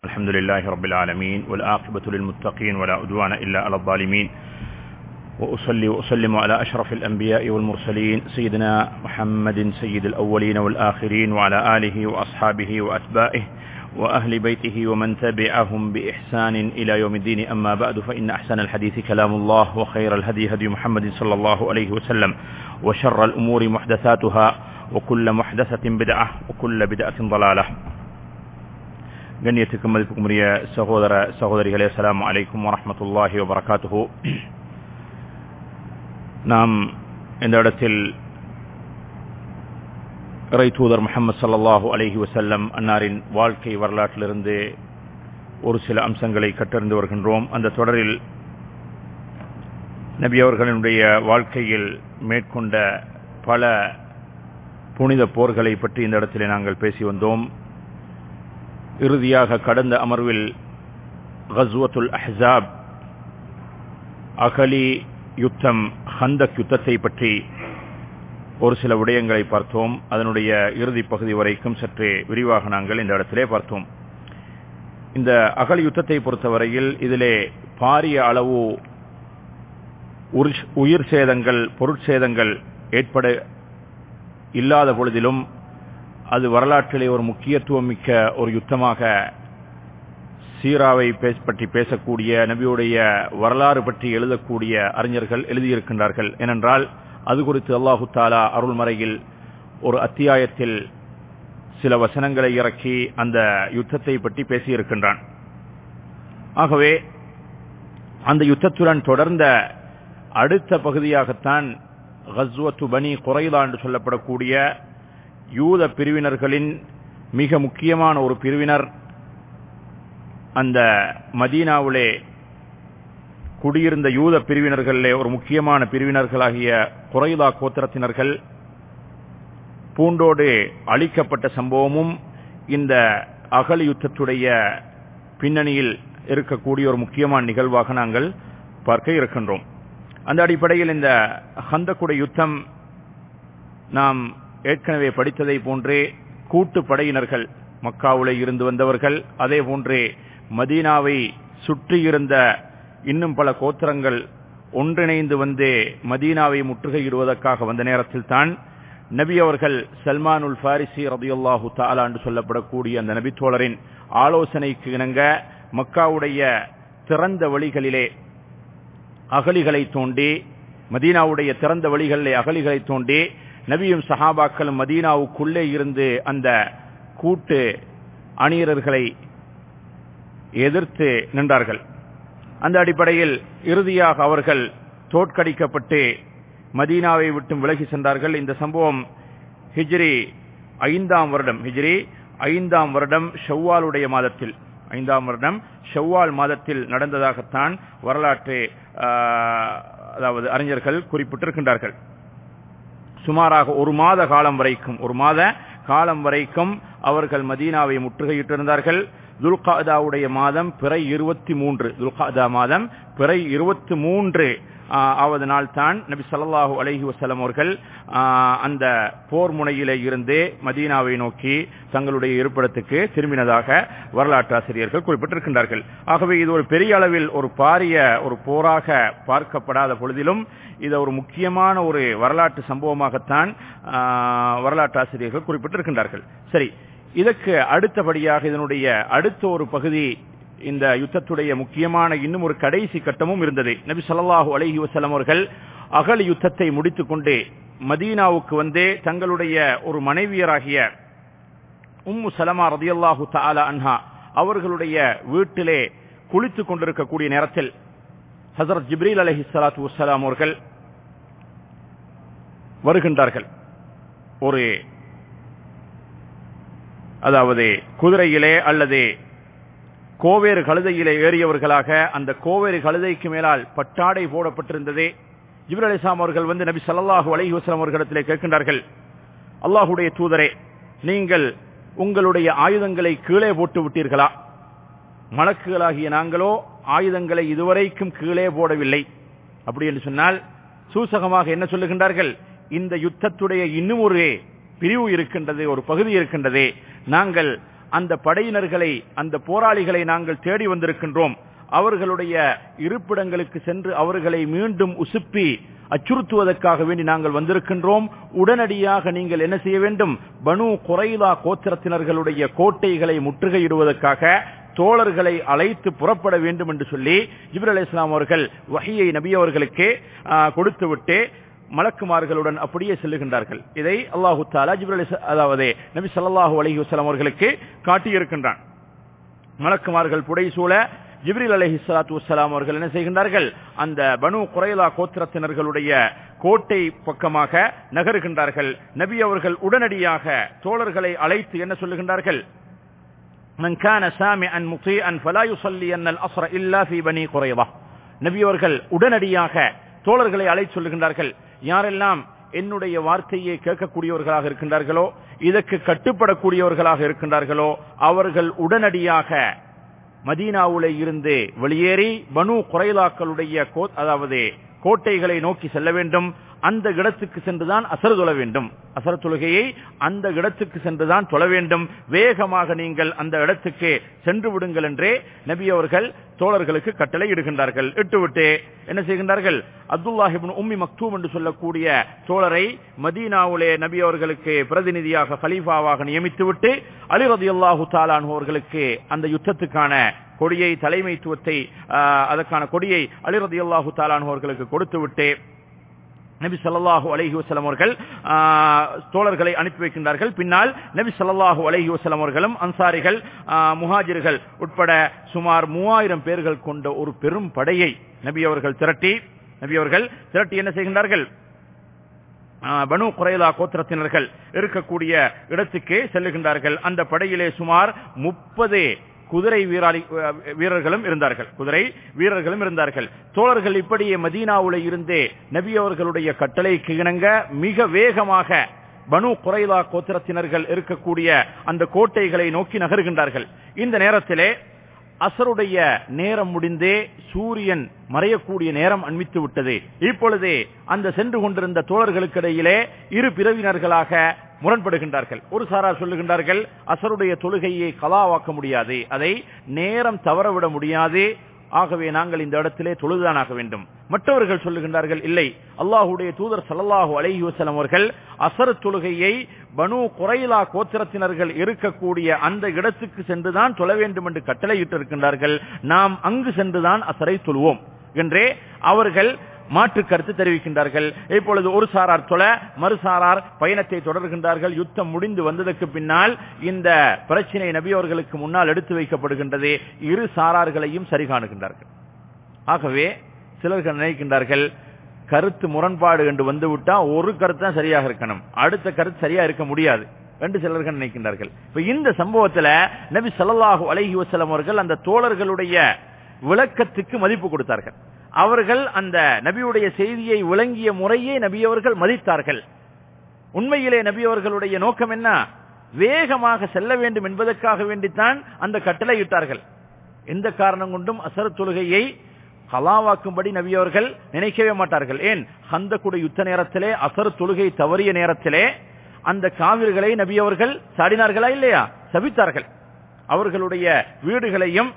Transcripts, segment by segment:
الحمد لله رب العالمين والآقبة للمتقين ولا عدوان إلا على الظالمين وأصلي وأسلم على أشرف الأنبياء والمرسلين سيدنا محمد سيد الأولين والآخرين وعلى آله وأصحابه وأتباعه وأهل بيته ومن تبعهم بإحسان إلى يوم الدين أما بعد فإن أحسن الحديث كلام الله وخير الهدي هدي محمد صلى الله عليه وسلم وشر الأمور محدثاتها وكل محدثة بدعة وكل بدعة ضلالة கண்ணியத்துக்கும் மதிப்புக்கும் உரிய சகோதர சகோதரிகளே அஸ்லாம் அலைக்கும் வரமத்துல்லாஹி வபரகாத்துஹு நாம் இந்த இடத்தில் இறை தூதர் முகமது சல்லாஹூ அலஹி வசல்லம் அன்னாரின் வாழ்க்கை வரலாற்றிலிருந்து ஒரு சில அம்சங்களை கற்றறிந்து வருகின்றோம் அந்த தொடரில் நபி அவர்களினுடைய வாழ்க்கையில் மேற்கொண்ட பல புனித போர்களை பற்றி இந்த இடத்திலே நாங்கள் பேசி வந்தோம் இறுதியாக கடந்த அமர்வில் கஸ்வத்துல் அஹ்சாப் அகலி யுத்தம் ஹந்தக் யுத்தத்தை பற்றி ஒரு சில விடயங்களை பார்த்தோம் அதனுடைய இறுதி பகுதி வரைக்கும் சற்று விரிவாக நாங்கள் இந்த இடத்திலே பார்த்தோம் இந்த அகலி யுத்தத்தை பொறுத்தவரையில் இதிலே பாரிய அளவு உயிர் சேதங்கள் பொருட்சேதங்கள் ஏற்பட இல்லாத பொழுதிலும் அது வரலாற்றிலே ஒரு முக்கியத்துவம் மிக்க ஒரு யுத்தமாக சீராவை பற்றி பேசக்கூடிய நபியுடைய வரலாறு பற்றி எழுதக்கூடிய அறிஞர்கள் எழுதியிருக்கின்றார்கள் ஏனென்றால் அது குறித்து அல்லாஹு தாலா அருள்மறையில் ஒரு அத்தியாயத்தில் சில வசனங்களை இறக்கி அந்த யுத்தத்தை பற்றி பேசியிருக்கின்றான் ஆகவே அந்த யுத்தத்துடன் தொடர்ந்த அடுத்த பகுதியாகத்தான் கஸ்வத்து பனி குறைதா என்று சொல்லப்படக்கூடிய யூத பிரிவினர்களின் மிக முக்கியமான ஒரு பிரிவினர் அந்த மதீனாவிலே குடியிருந்த யூத பிரிவினர்களிலே ஒரு முக்கியமான பிரிவினர்களாகிய குறைதா கோத்திரத்தினர்கள் பூண்டோடு அளிக்கப்பட்ட சம்பவமும் இந்த அகல் யுத்தத்துடைய பின்னணியில் இருக்கக்கூடிய ஒரு முக்கியமான நிகழ்வாக நாங்கள் பார்க்க இருக்கின்றோம் அந்த அடிப்படையில் இந்த ஹந்தக்குடை யுத்தம் நாம் ஏற்கனவே படித்ததை போன்றே கூட்டு படையினர்கள் மக்காவுலே இருந்து வந்தவர்கள் அதே போன்றே மதீனாவை சுற்றியிருந்த இன்னும் பல கோத்திரங்கள் ஒன்றிணைந்து வந்து மதீனாவை முற்றுகையிடுவதற்காக வந்த நேரத்தில் தான் நபி அவர்கள் சல்மானுல் பாரிசி ரதியுல்லாஹு தாலா என்று சொல்லப்படக்கூடிய அந்த நபித்தோழரின் ஆலோசனைக்கு இணங்க மக்காவுடைய திறந்த வழிகளிலே அகலிகளை தோண்டி மதீனாவுடைய திறந்த வழிகளிலே அகலிகளை தோண்டி நபியும் சஹாபாக்களும் மதீனாவுக்குள்ளே இருந்து அந்த கூட்டு அணியரர்களை எதிர்த்து நின்றார்கள் அந்த அடிப்படையில் இறுதியாக அவர்கள் தோற்கடிக்கப்பட்டு மதீனாவை விட்டும் விலகி சென்றார்கள் இந்த சம்பவம் ஹிஜ்ரி ஐந்தாம் வருடம் ஹிஜ்ரி ஐந்தாம் வருடம் ஷவ்வாலுடைய மாதத்தில் ஐந்தாம் வருடம் ஷவ்வால் மாதத்தில் நடந்ததாகத்தான் வரலாற்று அதாவது அறிஞர்கள் குறிப்பிட்டிருக்கின்றார்கள் சுமாராக ஒரு மாத காலம் வரைக்கும் ஒரு மாத காலம் வரைக்கும் அவர்கள் மதீனாவை முற்றுகையிட்டிருந்தார்கள் துல்காதாவுடைய மாதம் பிறை இருபத்தி மூன்று துல்காதா மாதம் பிறை இருபத்தி மூன்று ஆவது நாள் தான் நபி சல்லாஹூ அலஹி வசலம் அவர்கள் அந்த போர் முனையிலே இருந்து மதீனாவை நோக்கி தங்களுடைய இருப்பிடத்துக்கு திரும்பினதாக வரலாற்று ஆசிரியர்கள் குறிப்பிட்டிருக்கின்றார்கள் ஆகவே இது ஒரு பெரிய அளவில் ஒரு பாரிய ஒரு போராக பார்க்கப்படாத பொழுதிலும் இது ஒரு முக்கியமான ஒரு வரலாற்று சம்பவமாகத்தான் வரலாற்று ஆசிரியர்கள் குறிப்பிட்டிருக்கின்றார்கள் சரி இதற்கு அடுத்தபடியாக இதனுடைய அடுத்த ஒரு பகுதி இந்த யுத்தத்துடைய முக்கியமான இன்னும் ஒரு கடைசி கட்டமும் இருந்தது நபி சொல்லாஹூ அலஹி வசலம் அவர்கள் அகல் யுத்தத்தை முடித்துக் கொண்டு மதீனாவுக்கு வந்து தங்களுடைய ஒரு மனைவியராகிய உம்மு சலமா ரதியல்லாஹு தாலா அன்ஹா அவர்களுடைய வீட்டிலே குளித்துக் கொண்டிருக்கக்கூடிய நேரத்தில் ஹசரத் ஜிப்ரீல் அலஹி சலாத்து வலாம் அவர்கள் வருகின்றார்கள் ஒரு அதாவது குதிரையிலே அல்லது கோவேறு கழுதையிலே ஏறியவர்களாக அந்த கோவேறு கழுதைக்கு மேலால் பட்டாடை போடப்பட்டிருந்ததே ஜிபர் அலிசாம் அவர்கள் வந்து நபி சல்லாஹூ அலஹி வஸ்லாம் அவர்களிடத்திலே கேட்கின்றார்கள் அல்லாஹுடைய தூதரே நீங்கள் உங்களுடைய ஆயுதங்களை கீழே போட்டு விட்டீர்களா மலக்குகளாகிய நாங்களோ ஆயுதங்களை இதுவரைக்கும் கீழே போடவில்லை அப்படி என்று சொன்னால் சூசகமாக என்ன சொல்லுகின்றார்கள் இந்த யுத்தத்துடைய இன்னும் ஒரு பிரிவு இருக்கின்றது ஒரு பகுதி இருக்கின்றது நாங்கள் அந்த படையினர்களை அந்த போராளிகளை நாங்கள் தேடி வந்திருக்கின்றோம் அவர்களுடைய இருப்பிடங்களுக்கு சென்று அவர்களை மீண்டும் உசுப்பி அச்சுறுத்துவதற்காக வேண்டி நாங்கள் வந்திருக்கின்றோம் உடனடியாக நீங்கள் என்ன செய்ய வேண்டும் பனு குறைலா கோத்திரத்தினர்களுடைய கோட்டைகளை முற்றுகையிடுவதற்காக தோழர்களை அழைத்து புறப்பட வேண்டும் என்று சொல்லி ஜிப்ரல் அலி இஸ்லாம் அவர்கள் வகையை நபி அவர்களுக்கு கொடுத்துவிட்டு மலக்குமார்களுடன் அப்படியே செல்லுகின்றார்கள் இதை அல்லாஹு தாலா ஜிப்ரல் அதாவது நபி சல்லாஹூ அலஹி வஸ்லாம் அவர்களுக்கு காட்டியிருக்கின்றான் மலக்குமார்கள் புடைசூழ ஜிப்ரில் அலஹி சலாத்து வலாம் அவர்கள் என்ன செய்கின்றார்கள் அந்த பனு குறைலா கோத்திரத்தினர்களுடைய கோட்டை பக்கமாக நகருகின்றார்கள் நபி அவர்கள் உடனடியாக தோழர்களை அழைத்து என்ன சொல்லுகின்றார்கள் من كان سامعا مطيعا فلا يصلي ان العصر الا في بني قريظه நபி அவர்கள் உடனடியாக தோழர்களை அழைத்து சொல்லுகின்றார்கள் யாரெல்லாம் என்னுடைய வார்த்தையை கேட்கக்கூடியவர்களாக இருக்கின்றார்களோ இதற்கு கட்டுப்படக்கூடியவர்களாக இருக்கின்றார்களோ அவர்கள் உடனடியாக மதீனாவுல இருந்து வெளியேறி பனு குறைலாக்களுடைய அதாவது கோட்டைகளை நோக்கி செல்ல வேண்டும் அந்த இடத்துக்கு சென்றுதான் அசர் தொழ வேண்டும் அசர் தொழுகையை அந்த இடத்துக்கு சென்றுதான் தொழ வேண்டும் வேகமாக நீங்கள் அந்த இடத்துக்கு சென்று விடுங்கள் என்றே நபி அவர்கள் தோழர்களுக்கு கட்டளை இடுகின்றார்கள் இட்டுவிட்டு என்ன செய்கின்றார்கள் அப்துல்லாஹிபின் உம்மி மக்தூம் என்று சொல்லக்கூடிய தோழரை மதீனாவுலே நபி அவர்களுக்கு பிரதிநிதியாக கலீஃபாவாக நியமித்துவிட்டு அலி ரதி அல்லாஹு தாலான் அவர்களுக்கு அந்த யுத்தத்துக்கான கொடியை தலைமைத்துவத்தை அதற்கான கொடியை அலிரதி அல்லாஹு தாலான் அவர்களுக்கு கொடுத்து விட்டு நபி சல்லாஹூ அலஹி வசலம் அவர்கள் தோழர்களை அனுப்பி வைக்கின்றார்கள் பின்னால் நபி சல்லாஹூ அலஹி வசலம் அவர்களும் அன்சாரிகள் முஹாஜிர்கள் உட்பட சுமார் மூவாயிரம் பேர்கள் கொண்ட ஒரு பெரும் படையை நபி அவர்கள் திரட்டி நபி அவர்கள் திரட்டி என்ன செய்கின்றார்கள் பனு குறைலா கோத்திரத்தினர்கள் இருக்கக்கூடிய இடத்துக்கு செல்லுகின்றார்கள் அந்த படையிலே சுமார் முப்பது குதிரை வீராளி வீரர்களும் இருந்தார்கள் குதிரை வீரர்களும் இருந்தார்கள் தோழர்கள் இப்படியே மதீனாவுல இருந்தே நபி அவர்களுடைய கட்டளைக்கு இணங்க மிக வேகமாக பனு குறைலா கோத்திரத்தினர்கள் இருக்கக்கூடிய அந்த கோட்டைகளை நோக்கி நகர்கின்றார்கள் இந்த நேரத்திலே அசருடைய நேரம் முடிந்தே சூரியன் மறையக்கூடிய நேரம் அண்மித்து விட்டது இப்பொழுதே அந்த சென்று கொண்டிருந்த தோழர்களுக்கு இடையிலே இரு பிறவினர்களாக முரண்படுகின்றார்கள் ஒரு சாரார் சொல்லுகின்றார்கள் அசருடைய தொழுகையை கலாவாக்க முடியாது அதை நேரம் தவறவிட முடியாது ஆகவே நாங்கள் இந்த இடத்திலே தொழுதானாக வேண்டும் மற்றவர்கள் சொல்லுகின்றார்கள் இல்லை அல்லாஹுடைய தூதர் சல்லாஹூ அலஹி வசலம் அவர்கள் அசர் தொழுகையை பனு குறைலா கோத்திரத்தினர்கள் இருக்கக்கூடிய அந்த இடத்துக்கு சென்றுதான் தொழ வேண்டும் என்று கட்டளையிட்டிருக்கின்றார்கள் நாம் அங்கு சென்றுதான் அசரை தொழுவோம் என்றே அவர்கள் மாற்று கருத்து தெரிவிக்கின்றார்கள் இப்பொழுது ஒரு சாரார் தொல மறுசாரார் பயணத்தை தொடர்கின்றார்கள் யுத்தம் முடிந்து வந்ததற்கு பின்னால் இந்த பிரச்சனை நபி அவர்களுக்கு முன்னால் எடுத்து வைக்கப்படுகின்றது இரு சாரார்களையும் சரி காணுகின்றார்கள் ஆகவே சிலர்கள் நினைக்கின்றார்கள் கருத்து முரண்பாடு என்று வந்துவிட்டா ஒரு கருத்து தான் சரியாக இருக்கணும் அடுத்த கருத்து சரியா இருக்க முடியாது என்று சிலர்கள் நினைக்கின்றார்கள் இப்ப இந்த சம்பவத்துல நபி சல்லாஹூ அலஹி வசலம் அவர்கள் அந்த தோழர்களுடைய விளக்கத்துக்கு மதிப்பு கொடுத்தார்கள் அவர்கள் அந்த நபியுடைய செய்தியை விளங்கிய முறையே நபியவர்கள் மதித்தார்கள் உண்மையிலே நபியவர்களுடைய நோக்கம் என்ன வேகமாக செல்ல வேண்டும் என்பதற்காக வேண்டித்தான் அந்த கட்டளை இட்டார்கள் எந்த காரணம் கொண்டும் அசர் தொழுகையை கலாவாக்கும்படி நபியவர்கள் நினைக்கவே மாட்டார்கள் ஏன் ஹந்தக்குட யுத்த நேரத்திலே அசர் தொழுகை தவறிய நேரத்திலே அந்த காவிர்களை நபியவர்கள் சாடினார்களா இல்லையா சபித்தார்கள் அவர்களுடைய வீடுகளையும்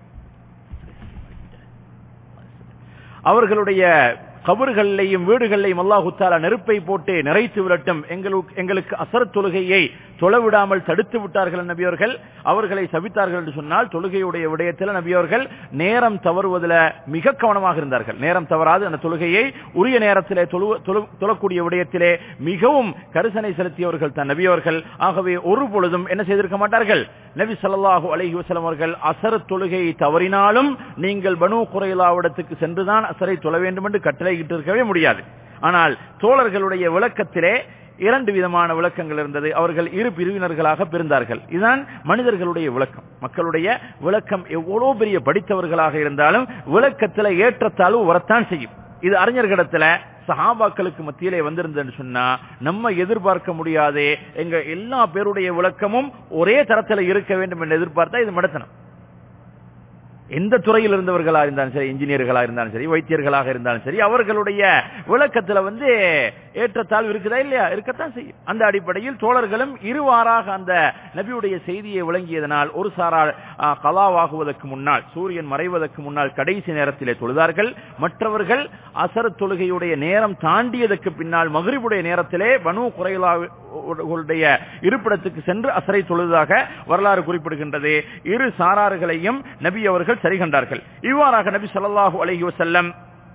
அவர்களுடைய கபறுகளிலையும் வீடுகளிலையும் அல்லாஹு தாலா நெருப்பை போட்டு நிறைத்து விரட்டும் எங்களுக்கு எங்களுக்கு அசர் தொழுகையை தொலைவிடாமல் தடுத்து விட்டார்கள் நபியவர்கள் அவர்களை சபித்தார்கள் என்று சொன்னால் தொழுகையுடைய விடயத்தில் நபியவர்கள் நேரம் தவறுவதில் மிக கவனமாக இருந்தார்கள் நேரம் தவறாது அந்த தொழுகையை உரிய நேரத்திலே தொழக்கூடிய விடயத்திலே மிகவும் கரிசனை செலுத்தியவர்கள் தன் நபியவர்கள் ஆகவே ஒரு பொழுதும் என்ன செய்திருக்க மாட்டார்கள் நபி சல்லாஹூ அலஹி வசலம் அவர்கள் அசர் தொழுகையை தவறினாலும் நீங்கள் பனு குறைலாவிடத்துக்கு சென்றுதான் அசரை தொழ வேண்டும் என்று கட்டளையிட்டு இருக்கவே முடியாது ஆனால் தோழர்களுடைய விளக்கத்திலே இரண்டு விதமான விளக்கங்கள் இருந்தது அவர்கள் இரு பிரிவினர்களாக பிரிந்தார்கள் இதுதான் மனிதர்களுடைய விளக்கம் மக்களுடைய விளக்கம் எவ்வளவு பெரிய படித்தவர்களாக இருந்தாலும் விளக்கத்தில் ஏற்றத்தாழ்வு வரத்தான் செய்யும் இது அறிஞர்களிடத்துல சஹாபாக்களுக்கு மத்தியிலே வந்திருந்தேன்னு சொன்னா நம்ம எதிர்பார்க்க முடியாது எங்க எல்லா பேருடைய விளக்கமும் ஒரே தரத்தில் இருக்க வேண்டும் என்று எதிர்பார்த்தா இது மடத்தனம் எந்த துறையில் இருந்தவர்களா இருந்தாலும் சரி இன்ஜினியர்களா இருந்தாலும் சரி வைத்தியர்களாக இருந்தாலும் சரி அவர்களுடைய விளக்கத்துல வந்து ஏற்றத்தாழ்வு இருக்குதா இல்லையா இருக்கத்தான் செய்யும் அந்த அடிப்படையில் தோழர்களும் இருவாறாக அந்த நபியுடைய செய்தியை விளங்கியதனால் ஒரு சாரால் கலாவாகுவதற்கு முன்னால் சூரியன் மறைவதற்கு முன்னால் கடைசி நேரத்திலே தொழுதார்கள் மற்றவர்கள் அசர் தொழுகையுடைய நேரம் தாண்டியதற்கு பின்னால் மகிழ்வுடைய நேரத்திலே பனு குறைலாவுடைய இருப்பிடத்துக்கு சென்று அசரை தொழுதாக வரலாறு குறிப்பிடுகின்றது இரு சாரார்களையும் நபி அவர்கள் சரி கண்டார்கள் இவ்வாறாக நபி ஸல்லல்லாஹு அலைஹி வஸல்லம்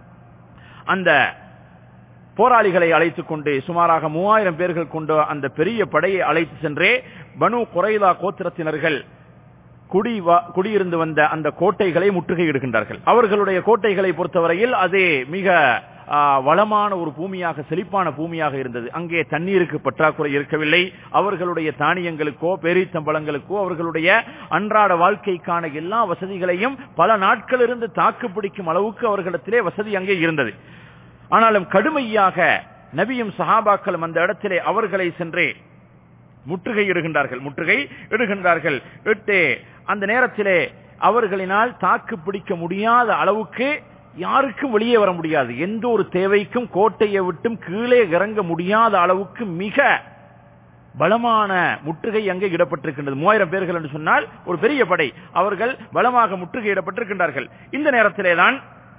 அந்த போராளிகளை அழைத்துக் கொண்டு சுமாராக மூவாயிரம் பேர்கள் கொண்ட அந்த பெரிய படையை அழைத்து சென்றே பனு குறைலா கோத்திரத்தினர்கள் குடி குடியிருந்து வந்த அந்த கோட்டைகளை முற்றுகையிடுகின்றார்கள் அவர்களுடைய கோட்டைகளை பொறுத்தவரையில் அது மிக வளமான ஒரு பூமியாக செழிப்பான பூமியாக இருந்தது அங்கே தண்ணீருக்கு பற்றாக்குறை இருக்கவில்லை அவர்களுடைய தானியங்களுக்கோ பேரித்தம்பளங்களுக்கோ அவர்களுடைய அன்றாட வாழ்க்கைக்கான எல்லா வசதிகளையும் பல நாட்கள் இருந்து தாக்கு பிடிக்கும் அளவுக்கு அவர்களிடத்திலே வசதி அங்கே இருந்தது ஆனாலும் கடுமையாக நபியும் சஹாபாக்களும் அந்த இடத்திலே அவர்களை சென்றே முற்றுகை இடுகின்றார்கள் முற்றுகை இடுகின்றார்கள் இட்டு அந்த நேரத்திலே அவர்களினால் தாக்கு பிடிக்க முடியாத அளவுக்கு யாருக்கும் வெளியே வர முடியாது எந்த ஒரு தேவைக்கும் கோட்டையை விட்டும் கீழே இறங்க முடியாத அளவுக்கு மிக பலமான முற்றுகை அங்கே இடப்பட்டிருக்கின்றது மூவாயிரம் பேர்கள் என்று சொன்னால் ஒரு பெரிய படை அவர்கள் பலமாக முற்றுகையிடப்பட்டிருக்கின்றார்கள் இந்த நேரத்திலே தான்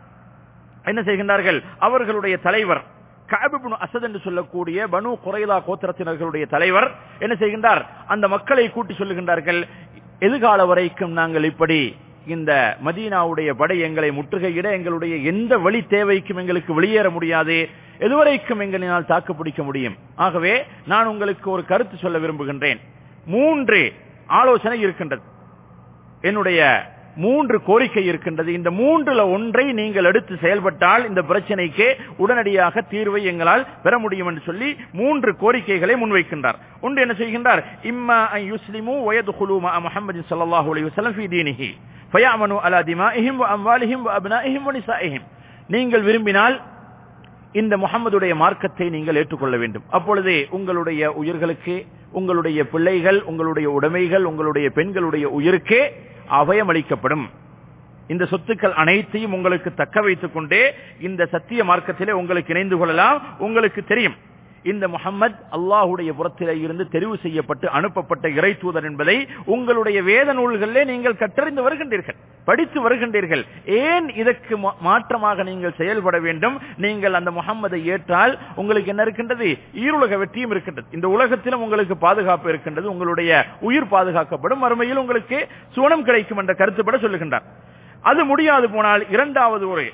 என்ன செய்கின்றார்கள் அவர்களுடைய தலைவர் காபிபுன் அசத் என்று சொல்லக்கூடிய பனு குறைலா கோத்திரத்தினர்களுடைய தலைவர் என்ன செய்கின்றார் அந்த மக்களை கூட்டி சொல்லுகின்றார்கள் எதிர்கால வரைக்கும் நாங்கள் இப்படி இந்த மதீனாவுடைய படை எங்களை முற்றுகையிட எங்களுடைய எந்த வழி தேவைக்கும் எங்களுக்கு வெளியேற முடியாது எதுவரைக்கும் எங்களினால் தாக்கு பிடிக்க முடியும் ஆகவே நான் உங்களுக்கு ஒரு கருத்து சொல்ல விரும்புகின்றேன் மூன்று ஆலோசனை இருக்கின்றது என்னுடைய மூன்று கோரிக்கை இருக்கின்றது இந்த மூன்றுல ஒன்றை நீங்கள் எடுத்து செயல்பட்டால் இந்த பிரச்சனைக்கு உடனடியாக தீர்வை எங்களால் பெற முடியும் என்று சொல்லி மூன்று கோரிக்கைகளை முன்வைக்கின்றார் ஒன்று என்ன செய்கின்றார் இம்மா யுஸ்லிமு வயதுகுலு முஹம்மது ஸல்லல்லாஹு அலைஹி வஸல்லம் ஃபீ தீனிஹி ஃபயஅமனு அலா திமாஇஹிம் வ அம்வாலிஹிம் வ அப்னாஇஹிம் வ நிசாஇஹிம் நீங்கள் விரும்பினால் இந்த முகம்மதுடைய மார்க்கத்தை நீங்கள் ஏற்றுக்கொள்ள வேண்டும் அப்பொழுது உங்களுடைய உயிர்களுக்கு உங்களுடைய பிள்ளைகள் உங்களுடைய உடைமைகள் உங்களுடைய பெண்களுடைய உயிருக்கு அபயமளிக்கப்படும் இந்த சொத்துக்கள் அனைத்தையும் உங்களுக்கு தக்க வைத்துக் கொண்டே இந்த சத்திய மார்க்கத்திலே உங்களுக்கு இணைந்து கொள்ளலாம் உங்களுக்கு தெரியும் இந்த முகம்மது அல்லாஹுடைய புறத்திலே இருந்து தெரிவு செய்யப்பட்டு அனுப்பப்பட்ட இறை தூதர் என்பதை உங்களுடைய வேத நூல்களிலே நீங்கள் கற்றறிந்து வருகின்றீர்கள் படித்து வருகின்றீர்கள் ஏன் இதற்கு மாற்றமாக நீங்கள் செயல்பட வேண்டும் நீங்கள் அந்த முகம்மதை ஏற்றால் உங்களுக்கு என்ன இருக்கின்றது ஈருலக வெற்றியும் இருக்கின்றது இந்த உலகத்திலும் உங்களுக்கு பாதுகாப்பு இருக்கின்றது உங்களுடைய உயிர் பாதுகாக்கப்படும் மறுமையில் உங்களுக்கு சுவனம் கிடைக்கும் என்ற கருத்துப்பட சொல்லுகின்றார் அது முடியாது போனால் இரண்டாவது ஒரு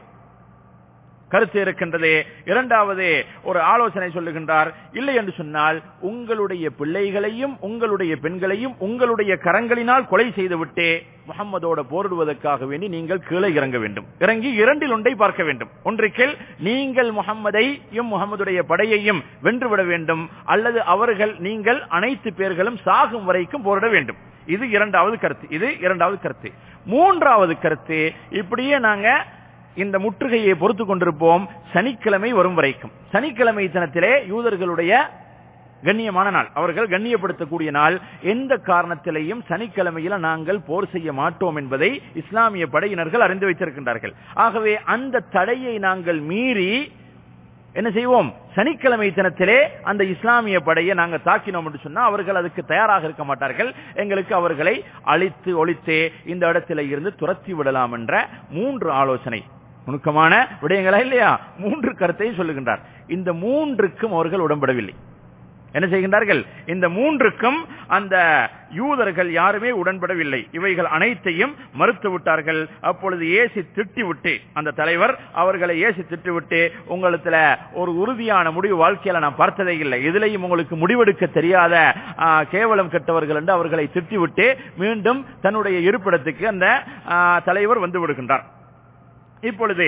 கருத்து இருக்கின்றது இரண்டாவது ஒரு ஆலோசனை சொல்லுகின்றார் இல்லை என்று சொன்னால் உங்களுடைய பிள்ளைகளையும் உங்களுடைய பெண்களையும் உங்களுடைய கரங்களினால் கொலை செய்துவிட்டு முகம்மதோட போரிடுவதற்காக வேண்டி நீங்கள் கீழே இறங்க வேண்டும் இறங்கி இரண்டில் ஒன்றை பார்க்க வேண்டும் ஒன்றைக்கில் நீங்கள் முகம்மதையும் முகமதுடைய படையையும் வென்றுவிட வேண்டும் அல்லது அவர்கள் நீங்கள் அனைத்து பேர்களும் சாகும் வரைக்கும் போரிட வேண்டும் இது இரண்டாவது கருத்து இது இரண்டாவது கருத்து மூன்றாவது கருத்து இப்படியே நாங்க இந்த முற்றுகையை பொறுத்து கொண்டிருப்போம் சனிக்கிழமை வரும் வரைக்கும் சனிக்கிழமை தினத்திலே யூதர்களுடைய கண்ணியமான நாள் அவர்கள் கண்ணியப்படுத்தக்கூடிய நாள் எந்த காரணத்திலேயும் சனிக்கிழமையில நாங்கள் போர் செய்ய மாட்டோம் என்பதை இஸ்லாமிய படையினர்கள் அறிந்து வைத்திருக்கின்றார்கள் ஆகவே அந்த தடையை நாங்கள் மீறி என்ன செய்வோம் சனிக்கிழமை தினத்திலே அந்த இஸ்லாமிய படையை நாங்க தாக்கினோம் என்று சொன்னா அவர்கள் அதுக்கு தயாராக இருக்க மாட்டார்கள் எங்களுக்கு அவர்களை அழித்து ஒழித்து இந்த இடத்தில இருந்து துரத்தி விடலாம் என்ற மூன்று ஆலோசனை நுணுக்கமான விடயங்களா இல்லையா மூன்று கருத்தையும் சொல்லுகின்றார் இந்த மூன்றுக்கும் அவர்கள் உடன்படவில்லை என்ன செய்கின்றார்கள் இந்த மூன்றுக்கும் அந்த யூதர்கள் யாருமே உடன்படவில்லை இவைகள் அனைத்தையும் மறுத்து விட்டார்கள் அப்பொழுது ஏசி திட்டி விட்டு அந்த தலைவர் அவர்களை ஏசி திட்டி விட்டு உங்களத்துல ஒரு உறுதியான முடிவு வாழ்க்கையில நான் பார்த்ததே இல்லை இதுலையும் உங்களுக்கு முடிவெடுக்க தெரியாத கேவலம் கெட்டவர்கள் என்று அவர்களை திட்டிவிட்டு மீண்டும் தன்னுடைய இருப்பிடத்துக்கு அந்த தலைவர் வந்து விடுகின்றார் இப்பொழுது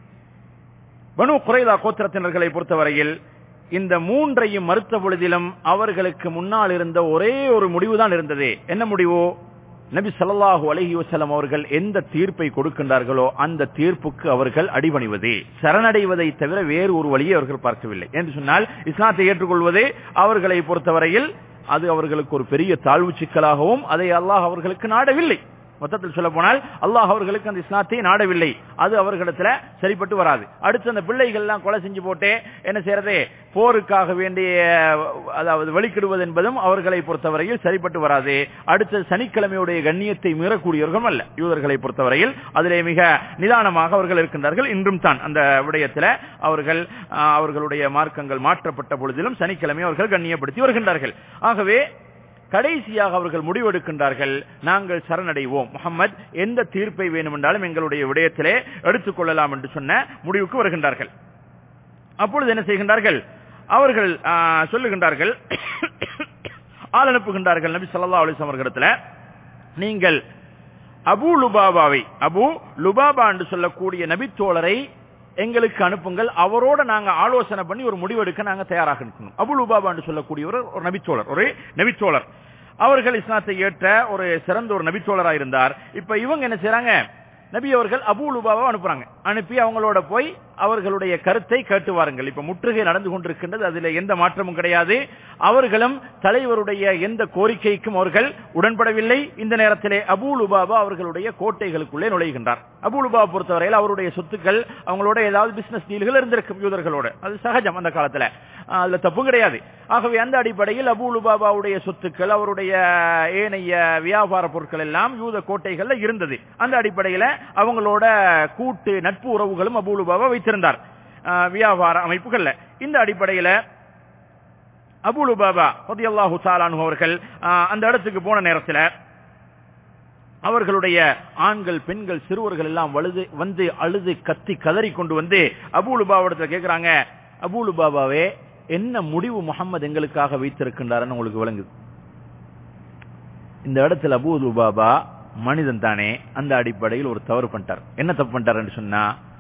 பனு குறைலா கோத்திரத்தினர்களை பொறுத்தவரையில் இந்த மூன்றையும் மறுத்த பொழுதிலும் அவர்களுக்கு முன்னால் இருந்த ஒரே ஒரு முடிவுதான் இருந்தது என்ன முடிவு நபி சல்லாஹூ அலஹி வசலம் அவர்கள் எந்த தீர்ப்பை கொடுக்கின்றார்களோ அந்த தீர்ப்புக்கு அவர்கள் அடிபணிவது சரணடைவதை தவிர வேறு ஒரு வழியை அவர்கள் பார்க்கவில்லை என்று சொன்னால் இஸ்லாத்தை ஏற்றுக்கொள்வது அவர்களை பொறுத்தவரையில் அது அவர்களுக்கு ஒரு பெரிய தாழ்வு சிக்கலாகவும் அதை அல்லாஹ் அவர்களுக்கு நாடவில்லை மொத்தத்தில் சொல்ல போனால் அல்லாஹ் அவர்களுக்கு அந்த இஸ்லாத்தை நாடவில்லை அது அவர்களிடத்துல சரிப்பட்டு வராது அடுத்து அந்த பிள்ளைகள் எல்லாம் கொலை செஞ்சு போட்டு என்ன செய்யறது போருக்காக வேண்டிய அதாவது வெளிக்கிடுவது என்பதும் அவர்களை பொறுத்தவரையில் சரிப்பட்டு வராது அடுத்து சனிக்கிழமையுடைய கண்ணியத்தை மீறக்கூடியவர்களும் அல்ல யூதர்களை பொறுத்தவரையில் அதிலே மிக நிதானமாக அவர்கள் இருக்கின்றார்கள் இன்றும் தான் அந்த விடயத்தில் அவர்கள் ஆஹ், அவர்களுடைய மார்க்கங்கள் மாற்றப்பட்ட பொழுதிலும் சனிக்கிழமை அவர்கள் கண்ணியப்படுத்தி வருகின்றார்கள் ஆகவே கடைசியாக அவர்கள் முடிவெடுக்கின்றார்கள் நாங்கள் சரணடைவோம் முகம்மது எந்த தீர்ப்பை வேண்டுமென்றாலும் எங்களுடைய விடயத்திலே எடுத்துக்கொள்ளலாம் என்று சொன்ன முடிவுக்கு வருகின்றார்கள் அப்பொழுது என்ன செய்கின்றார்கள் அவர்கள் ஆ, சொல்லுகின்றார்கள் ஆள் அனுப்புகின்றார்கள் நபி ஸல்லல்லாஹு அலைஹி வஸல்லம் அவர்களிடத்துல நீங்கள் அபூ லுபாபாவை அபூ லுபாபா என்று சொல்லக்கூடிய நபித்தோழரை எங்களுக்கு அனுப்புங்கள் அவரோட நாங்க ஆலோசனை பண்ணி ஒரு முடிவெடுக்க நாங்க தயாராக இருக்கணும் அபு லுபாபா என்று சொல்லக்கூடியவர் ஒரு நபித்தோழர் ஒரு நபித்தோழர் அவர்கள் இஸ்லாத்தை ஏற்ற ஒரு சிறந்த ஒரு நபித்தோழராக இருந்தார் இப்ப இவங்க என்ன செய்றாங்க நபி அவர்கள் அபூ லுபாவை அனுப்புறாங்க அனுப்பி அவங்களோட போய் அவர்களுடைய கருத்தை கேட்டு வாருங்கள் இப்ப முற்றுகை நடந்து கொண்டிருக்கின்றது அதுல எந்த மாற்றமும் கிடையாது அவர்களும் தலைவருடைய எந்த கோரிக்கைக்கும் அவர்கள் உடன்படவில்லை இந்த நேரத்திலே அபூ லுபாபா அவர்களுடைய கோட்டைகளுக்குள்ளே நுழைகின்றார் அபூ லுபாபா பொறுத்தவரையில் அவருடைய சொத்துக்கள் அவங்களோட ஏதாவது பிசினஸ் டீல்கள் இருந்திருக்கும் யூதர்களோட அது சகஜம் அந்த காலத்துல ஆஹ் அதுல தப்பு கிடையாது ஆகவே அந்த அடிப்படையில் அபூ லுபாபாவுடைய சொத்துக்கள் அவருடைய ஏனைய வியாபார பொருட்கள் எல்லாம் யூத கோட்டைகள்ல இருந்தது அந்த அடிப்படையில அவங்களோட கூட்டு நட்பு உறவுகளும் அபூ லுபாபா வைத்திருந்தார் ஆஹ் வியாபார அமைப்புகள்ல இந்த அடிப்படையில அபூ லுபாபா ரலியல்லாஹு தஆலா அன்ஹு அவர்கள் ஆஹ் அந்த இடத்துக்கு போன நேரத்துல அவர்களுடைய ஆண்கள் பெண்கள் சிறுவர்கள் எல்லாம் வலுது வந்து அழுது கத்தி கதறி கொண்டு வந்து அபூலுபாவிடத்துல கேக்குறாங்க அபூலுபாபாவே என்ன முடிவு முகம்மது எங்களுக்காக வைத்திருக்கின்றார்னு உங்களுக்கு விளங்குது இந்த இடத்துல அபூலுபாபா மனிதன் தானே அந்த அடிப்படையில் ஒரு தவறு பண்ணிட்டார் என்ன தப்பு பண்ணிட்டாருன்னு சொன்னா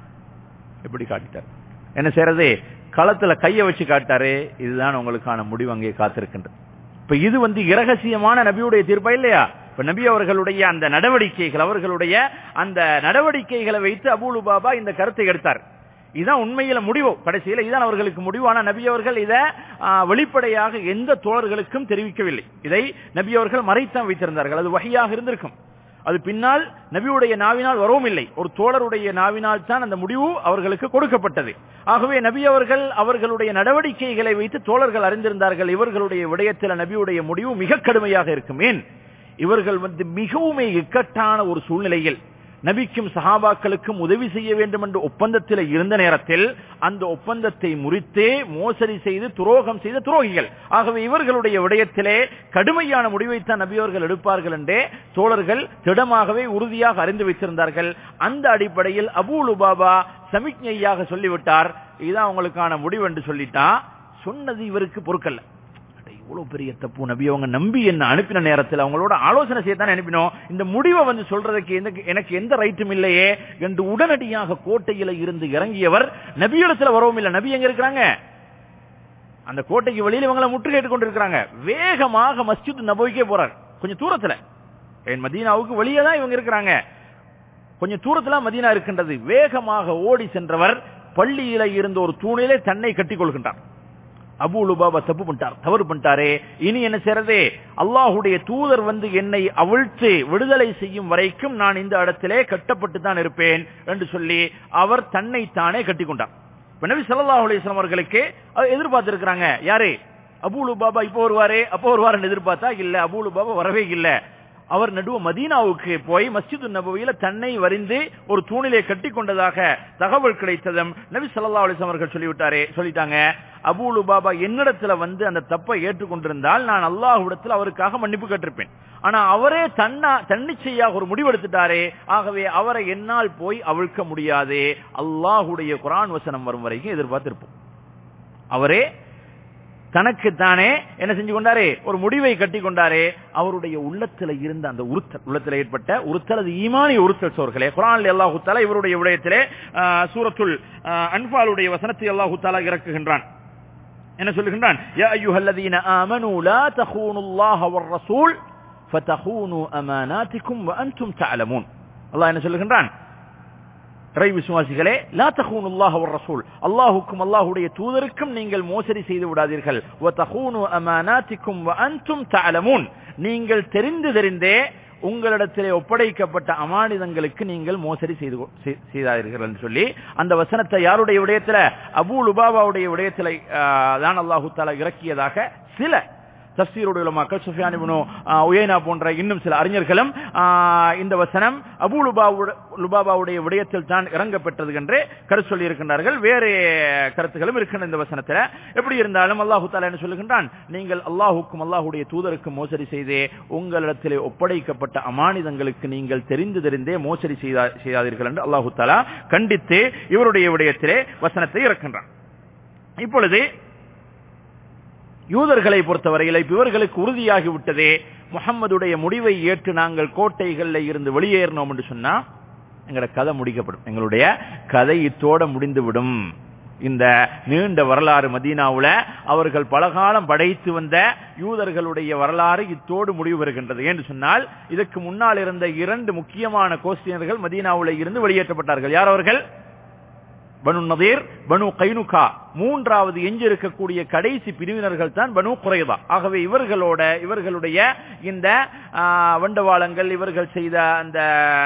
எப்படி காட்டிட்டார் என்ன செய்யறது களத்துல கைய வச்சு காட்டாரு இதுதான் உங்களுக்கான முடிவு அங்கே காத்திருக்கின்றது இப்ப இது வந்து இரகசியமான நபியுடைய தீர்ப்பா இல்லையா இப்ப நபி அவர்களுடைய அந்த நடவடிக்கைகள் அவர்களுடைய அந்த நடவடிக்கைகளை வைத்து அபூலு பாபா இந்த கருத்தை எடுத்தார் இதுதான் உண்மையில முடிவு கடைசியில இதுதான் அவர்களுக்கு முடிவு ஆனா நபி அவர்கள் இதை ஆ, வெளிப்படையாக எந்த தோழர்களுக்கும் தெரிவிக்கவில்லை இதை நபி அவர்கள் மறைத்தான் வைத்திருந்தார்கள் அது வகையாக இருந்திருக்கும் அது பின்னால் நபியுடைய நாவினால் வரவும் இல்லை ஒரு தோழருடைய நாவினால் தான் அந்த முடிவு அவர்களுக்கு கொடுக்கப்பட்டது ஆகவே நபி அவர்கள் அவர்களுடைய நடவடிக்கைகளை வைத்து தோழர்கள் அறிந்திருந்தார்கள் இவர்களுடைய விடயத்தில் நபியுடைய முடிவு மிக கடுமையாக இருக்கும் ஏன் இவர்கள் வந்து மிகவுமே இக்கட்டான ஒரு சூழ்நிலையில் நபிக்கும் சஹாபாக்களுக்கும் உதவி செய்ய வேண்டும் என்ற ஒப்பந்தத்தில் இருந்த நேரத்தில் அந்த ஒப்பந்தத்தை முறித்தே மோசடி செய்து துரோகம் செய்த துரோகிகள் ஆகவே இவர்களுடைய விடயத்திலே கடுமையான முடிவைத்தான் நபி அவர்கள் எடுப்பார்கள் என்றே தோழர்கள் திடமாகவே உறுதியாக அறிந்து வைத்திருந்தார்கள் அந்த அடிப்படையில் அபூ லுபாபா சமிக்ஞையாக சொல்லிவிட்டார் இதுதான் உங்களுக்கான முடிவு என்று சொல்லிட்டா சொன்னது இவருக்கு பொறுக்கல்ல அட, இவ்வளவு பெரிய தப்பு நபி அவங்க நம்பி என்ன அனுப்பின நேரத்தில் அவங்களோட ஆலோசனை செய்யத்தான் அனுப்பினோம் இந்த முடிவை வந்து சொல்றதுக்கு எனக்கு எனக்கு எந்த ரைட்டும் இல்லையே என்று உடனடியாக கோட்டையில இருந்து இறங்கியவர் நபியிடத்துல வரவும் இல்லை நபி எங்க இருக்கிறாங்க அந்த கோட்டைக்கு வெளியில இவங்களை முற்றுகையிட்டு கொண்டிருக்கிறாங்க வேகமாக மஸ்ஜித் நபவிக்கே போறார் கொஞ்சம் தூரத்துல என் மதீனாவுக்கு வெளியே தான் இவங்க இருக்கிறாங்க கொஞ்சம் தூரத்துல மதீனா இருக்கின்றது வேகமாக ஓடி சென்றவர் பள்ளியில இருந்த ஒரு தூணிலே தன்னை கட்டிக் கொள்கின்றார் அபூ லுபாபா தப்பு பண்ணிட்டார் தவறு பண்ணிட்டாரே இனி என்ன செய்யறது அல்லாஹுடைய தூதர் வந்து என்னை அவிழ்த்து விடுதலை செய்யும் வரைக்கும் நான் இந்த இடத்திலே கட்டப்பட்டு தான் இருப்பேன் என்று சொல்லி அவர் தன்னை தானே கட்டிக்கொண்டார் இப்ப நபி ஸல்லல்லாஹு அலைஹி வஸல்லம் அவர்களுக்கு எதிர்பார்த்திருக்கிறாங்க யாரு அபூ லுபாபா இப்போ வருவாரே அப்போ வருவாருன்னு எதிர்பார்த்தா இல்ல அபூ லுபாபா வரவே இல்ல அவர் நடுவ மதீனாவுக்கு போய் மஸ்ஜிது நபவியில தன்னை வரிந்து ஒரு தூணிலே கட்டி கொண்டதாக தகவல் கிடைத்ததும் நபி ஸல்லல்லாஹு அலைஹி வஸல்லம் அவர்கள் சொல்லிவிட்டாரே சொல்லிட்டாங்க அபூ லுபாபா என்னிடத்துல வந்து அந்த தப்பை ஏற்றுக்கொண்டிருந்தால் நான் அல்லாஹ்விடத்தில் அவருக்காக மன்னிப்பு கேட்டிருப்பேன் ஆனா அவரே தன்னா தன்னிச்சையாக ஒரு முடிவெடுத்துட்டாரே ஆகவே அவரை என்னால் போய் அவிழ்க்க முடியாது அல்லாஹுடைய குரான் வசனம் வரும் வரைக்கும் எதிர்பார்த்திருப்போம் அவரே தனக்கு தானே என்ன செஞ்சு கொண்டாரே ஒரு முடிவை கட்டி கொண்டாரே அவருடைய உள்ளத்துல இருந்த அந்த உறுத்தல் உள்ளத்துல ஏற்பட்ட உறுத்தல் அது ஈமானிய உறுத்தல் சோர்களே குரான் அல்லாஹு தாலா இவருடைய விடயத்திலே ஆஹ், சூரத்துல் ஆஹ், அன்பாலுடைய வசனத்தை அல்லாஹு தாலா இறக்குகின்றான் என்ன சொல்லுகின்றான் யா அய்யுஹல்லதீன ஆமனு லா தഖൂனுல்லாஹ வர் ரசூல் ஃபதഖூனு அமானாத்திக்கும் வ அன்தும் தஅலமூன் அல்லாஹ் என்ன சொல்லுகின்றான் இறை விசுவாசிகளே லா தഖൂனுல்லாஹ வர் ரசூல் அல்லாஹ்வுக்கும் அல்லாஹ்வுடைய தூதருக்கும் நீங்கள் மோசடி செய்து விடாதீர்கள் வ தഖூனு அமானாத்திக்கும் வ அன்தும் தஅலமூன் நீங்கள் தெரிந்து தெரிந்தே உங்களிடத்திலே ஒப்படைக்கப்பட்ட அமானிதங்களுக்கு நீங்கள் மோசடி செய்து கொ- செய்- செய்தார்கள் என்று சொல்லி அந்த வசனத்தை யாருடைய விடயத்துல அபூ லுபாபாவுடைய விடயத்துல ஆஹ், தான் அல்லாஹு தாலா இறக்கியதாக சில தப்சீருடைய உலமாக்கள் சுஃபியான் இப்னு ஆஹ், உயைனா போன்ற இன்னும் சில அறிஞர்களும் ஆஹ், இந்த வசனம் அபூ லுபாவுட- லுபாபாவுடைய விடயத்தில் தான் இறங்கப்பெற்றது என்று கருத்து சொல்லி இருக்கின்றார்கள் வேறு கருத்துகளும் இருக்கின்ற இந்த வசனத்தில் எப்படி இருந்தாலும் அல்லாஹு தாலா என்ன சொல்லுகின்றான் நீங்கள் அல்லாஹுக்கும் அல்லாஹுடைய தூதருக்கும் மோசடி செய்தே உங்களிடத்திலே ஒப்படைக்கப்பட்ட அமானிதங்களுக்கு நீங்கள் தெரிந்து தெரிந்தே மோசடி செய்தா- செய்யாதீர்கள் என்று அல்லாஹு தாலா கண்டித்து இவருடைய விடயத்திலே வசனத்தை இறக்கின்றான் இப்பொழுது யூதர்களை பொறுத்தவரையில் இப்ப இவர்களுக்கு உறுதியாகி விட்டதே முகம்மதுடைய முடிவை ஏற்று நாங்கள் கோட்டைகளில் இருந்து வெளியேறினோம் என்று சொன்னா எங்களோட கதை முடிக்கப்படும் எங்களுடைய கதை இத்தோட முடிந்துவிடும் இந்த நீண்ட வரலாறு மதீனாவுல அவர்கள் பலகாலம் படைத்து வந்த யூதர்களுடைய வரலாறு இத்தோடு முடிவு பெறுகின்றது என்று சொன்னால் இதற்கு முன்னால் இருந்த இரண்டு முக்கியமான கோஸ்டியர்கள் மதீனாவுல இருந்து வெளியேற்றப்பட்டார்கள் யார் அவர்கள் பனு நதீர் பனு கைனுகா மூன்றாவது எஞ்சி இருக்கக்கூடிய கடைசி பிரிவினர்கள் தான் பனு குறைதா ஆகவே இவர்களோட இவர்களுடைய இந்த ஆ, வண்டவாளங்கள் இவர்கள் செய்த அந்த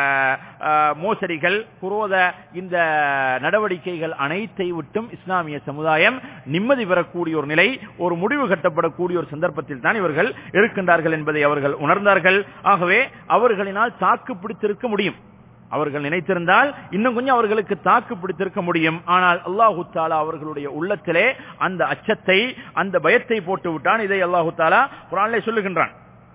ஆ, மோசடிகள் குரோத இந்த நடவடிக்கைகள் அனைத்தை விட்டும் இஸ்லாமிய சமுதாயம் நிம்மதி பெறக்கூடிய ஒரு நிலை ஒரு முடிவு கட்டப்படக்கூடிய ஒரு சந்தர்ப்பத்தில் தான் இவர்கள் இருக்கின்றார்கள் என்பதை அவர்கள் உணர்ந்தார்கள் ஆகவே அவர்களினால் தாக்கு பிடித்திருக்க முடியும் அவர்கள் நினைத்திருந்தால் இன்னும் கொஞ்சம் அவர்களுக்கு தாக்கு பிடித்திருக்க முடியும் ஆனால் அல்லாஹு தாலா அவர்களுடைய உள்ளத்திலே அந்த அச்சத்தை அந்த பயத்தை போட்டு விட்டான் இதை அல்லாஹு தாலா குரானிலே சொல்லுகின்றான்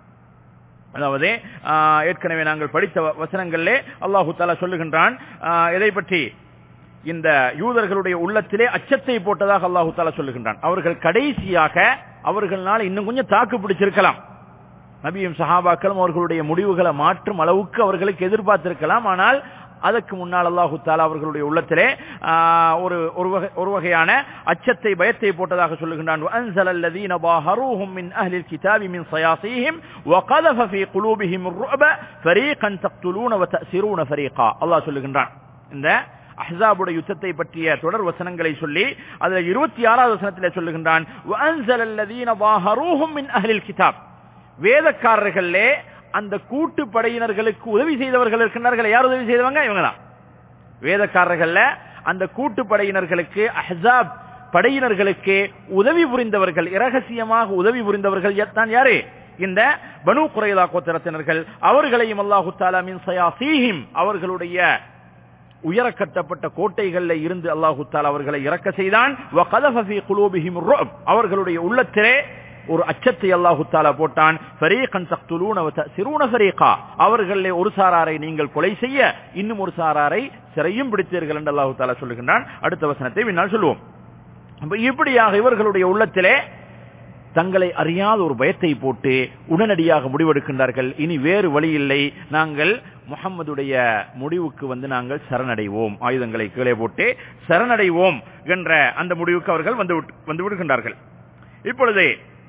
அதாவது ஆஹ், ஏற்கனவே நாங்கள் படித்த வ- வசனங்களிலே அல்லாஹு தாலா சொல்லுகின்றான் ஆஹ், எதை பற்றி இந்த யூதர்களுடைய உள்ளத்திலே அச்சத்தை போட்டதாக அல்லாஹு தாலா சொல்லுகின்றான் அவர்கள் கடைசியாக அவர்களால் இன்னும் கொஞ்சம் தாக்கு பிடிச்சிருக்கலாம் நபியும் சஹாபாக்களும் அவர்களுடைய முடிவுகளை மாற்றும் அளவுக்கு அவர்களுக்கு எதிர்பார்த்திருக்கலாம் ஆனால் அதற்கு முன்னால் அல்லாஹு தாலா அவர்களுடைய உள்ளத்திலே ஆஹ், ஒரு ஒரு வகை- ஒரு வகையான அச்சத்தை பயத்தை போட்டதாக சொல்லுகின்றான் وَأَنزَلَ الَّذِينَ ظَاهَرُوهُم مِّنْ أَهْلِ الْكِتَابِ مِنْ صَيَاصِيهِمْ وَقَذَفَ فِي قُلُوبِهِمُ الرُّعْبَ فَرِيقًا تَقْتُلُونَ وَتَأْسِرُونَ فَرِيقًا அல்லாஹ் சொல்லுகின்றான் இந்த அஹ்ஸாபுடைய யுத்தத்தை பற்றிய தொடர் வசனங்களை சொல்லி அதுல இருபத்தி ஆறாவது வசனத்திலே சொல்லுகின்றான் وَأَنزَلَ الَّذِينَ ظَاهَرُوهُم مِّنْ أَهْلِ الْكِتَابِ வேதக்காரர்களே அந்த கூட்டு படையினர்களுக்கு உதவி செய்தவர்கள் இருக்கின்றார்கள் யார் உதவி செய்தவங்க இவங்க தான் வேதக்காரர்கள்ல அந்த கூட்டு படையினர்களுக்கு அஹ்ஸாப் படையினர்களுக்கு உதவி புரிந்தவர்கள் இரகசியமாக உதவி புரிந்தவர்கள் தான் யாரு இந்த பனு குறைலா கோத்திரத்தினர்கள் அவர்களையும் அல்லாஹு தாலா மின் சயாசீஹிம் அவர்களுடைய உயர கட்டப்பட்ட கோட்டைகளில் இருந்து அல்லாஹு தாலா அவர்களை இறக்க செய்தான் وَقَذَفَ فِي قُلُوبِهِمُ الرُّعْبَ அவர்களுடைய உள்ளத்திலே ஒரு அச்சத்தை அல்லாஹு தாலா போட்டான் ஃபரீகன் தக்துலூன வதசிரூன ஃபரீகா அவர்களே ஒரு சாராரை நீங்கள் கொலை செய்ய இன்னும் ஒரு சாராரை சிறையும் பிடித்தீர்கள் என்று அல்லாஹு தாலா சொல்லுகின்றான் அடுத்த வசனத்தை பின்னால் சொல்லுவோம் அப்ப இப்படியாக இவர்களுடைய உள்ளத்திலே தங்களை அறியாத ஒரு பயத்தை போட்டு உடனடியாக முடிவெடுக்கின்றார்கள் இனி வேறு வழி இல்லை நாங்கள் முகம்மதுடைய முடிவுக்கு வந்து நாங்கள் சரணடைவோம் ஆயுதங்களை கீழே போட்டு சரணடைவோம் என்ற அந்த முடிவுக்கு அவர்கள் வந்து விட்டு- வந்து விடுகின்றார்கள் இப்பொழுது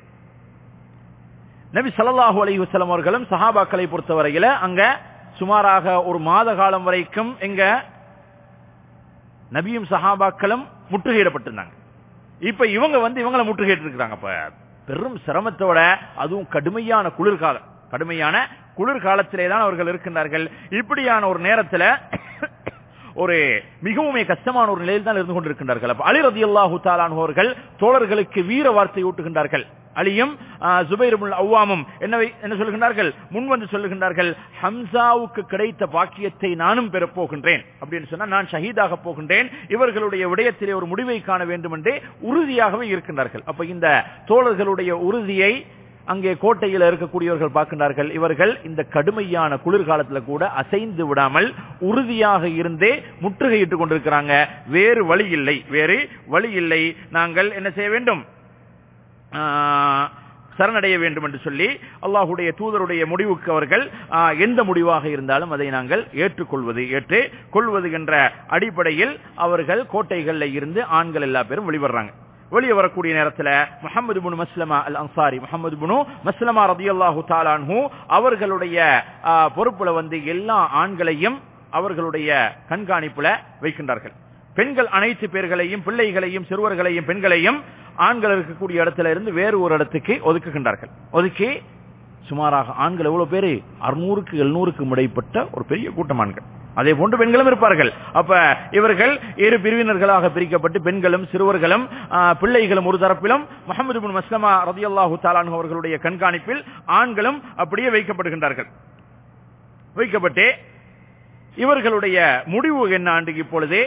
நபி ஸல்லல்லாஹு அலைஹி வஸல்லம் அவர்களும் சஹாபாக்களை பொறுத்தவரையில அங்க சுமாராக ஒரு மாத காலம் வரைக்கும் எங்க நபியும் சஹாபாக்களும் முற்றுகையிடப்பட்டிருந்தாங்க இப்ப இவங்க வந்து இவங்களை முற்றுகையிட்டு இருக்காங்க அப்ப பெரும் சிரமத்தோட அதுவும் கடுமையான குளிர்காலம் கடுமையான குளிர்காலத்திலே தான் அவர்கள் இருக்கின்றார்கள் இப்படியான ஒரு நேரத்துல ஒரு மிகவும் கஷ்டமான ஒரு நிலையில் தான் இருந்து கொண்டிருக்கின்றார்கள் அப்ப அலி ரதியல்லாஹு தாலான் அவர்கள் தோழர்களுக்கு வீர வார்த்தை ஊட்டுகின்றார்கள் அலியும் ஜுபைருமுல் அவ்வாமும் என்னவை என்ன சொல்லுகின்றார்கள் முன் வந்து சொல்லுகின்றார்கள் ஹம்சாவுக்கு கிடைத்த பாக்கியத்தை நானும் பெறப் போகின்றேன் அப்படின்னு சொன்னா நான் ஷஹீதாக போகின்றேன் இவர்களுடைய விடயத்திலே ஒரு முடிவை காண வேண்டும் என்றே உறுதியாகவே இருக்கின்றார்கள் அப்ப இந்த தோழர்களுடைய உறுதியை அங்கே கோட்டையில் இருக்கக்கூடியவர்கள் பார்க்கின்றார்கள் இவர்கள் இந்த கடுமையான குளிர்காலத்துல கூட அசைந்து விடாமல் உறுதியாக இருந்தே முற்றுகையிட்டுக் கொண்டிருக்கிறாங்க வேறு வழி இல்லை வேறு வழி இல்லை நாங்கள் என்ன செய்ய வேண்டும் ஆஹ், சரணடைய வேண்டும் என்று சொல்லி அல்லாஹுடைய தூதருடைய முடிவுக்கு அவர்கள் ஆஹ், எந்த முடிவாக இருந்தாலும் அதை நாங்கள் ஏற்றுக்கொள்வது ஏற்று கொள்வது என்ற அடிப்படையில் அவர்கள் கோட்டைகளில் இருந்து ஆண்கள் எல்லா பேரும் வெளிவர்றாங்க வெளியே வரக்கூடிய நேரத்தில் முகமது புனு மஸ்லமா அல் அன்சாரி முகமது புனு மஸ்லமா ரதியல்லாஹு தாலான்ஹு அவர்களுடைய ஆஹ், பொறுப்புல வந்து எல்லா ஆண்களையும் அவர்களுடைய கண்காணிப்புல வைக்கின்றார்கள் பெண்கள் அனைத்து பேர்களையும் பிள்ளைகளையும் சிறுவர்களையும் பெண்களையும் ஆண்கள் இருக்கக்கூடிய இடத்துல இருந்து வேறு ஒரு இடத்துக்கு ஒதுக்குகின்றார்கள் ஒதுக்கி சுமாராக ஆண்கள் எவ்வளவு பேரு அறுநூறுக்கு எழுநூறுக்கும் இடைப்பட்ட ஒரு பெரிய கூட்டம் ஆண்கள் அதே போன்று பெண்களும் இருப்பார்கள் அப்ப இவர்கள் இரு பிரிவினர்களாக பிரிக்கப்பட்டு பெண்களும் சிறுவர்களும் ஆ, பிள்ளைகளும் ஒரு தரப்பிலும் முகமது பின் மஸ்லமா ரதியல்லாஹு தாலான் அவர்களுடைய கண்காணிப்பில் ஆண்களும் அப்படியே வைக்கப்படுகின்றார்கள் வைக்கப்பட்டு இவர்களுடைய முடிவு என்ன ஆண்டு இப்பொழுதே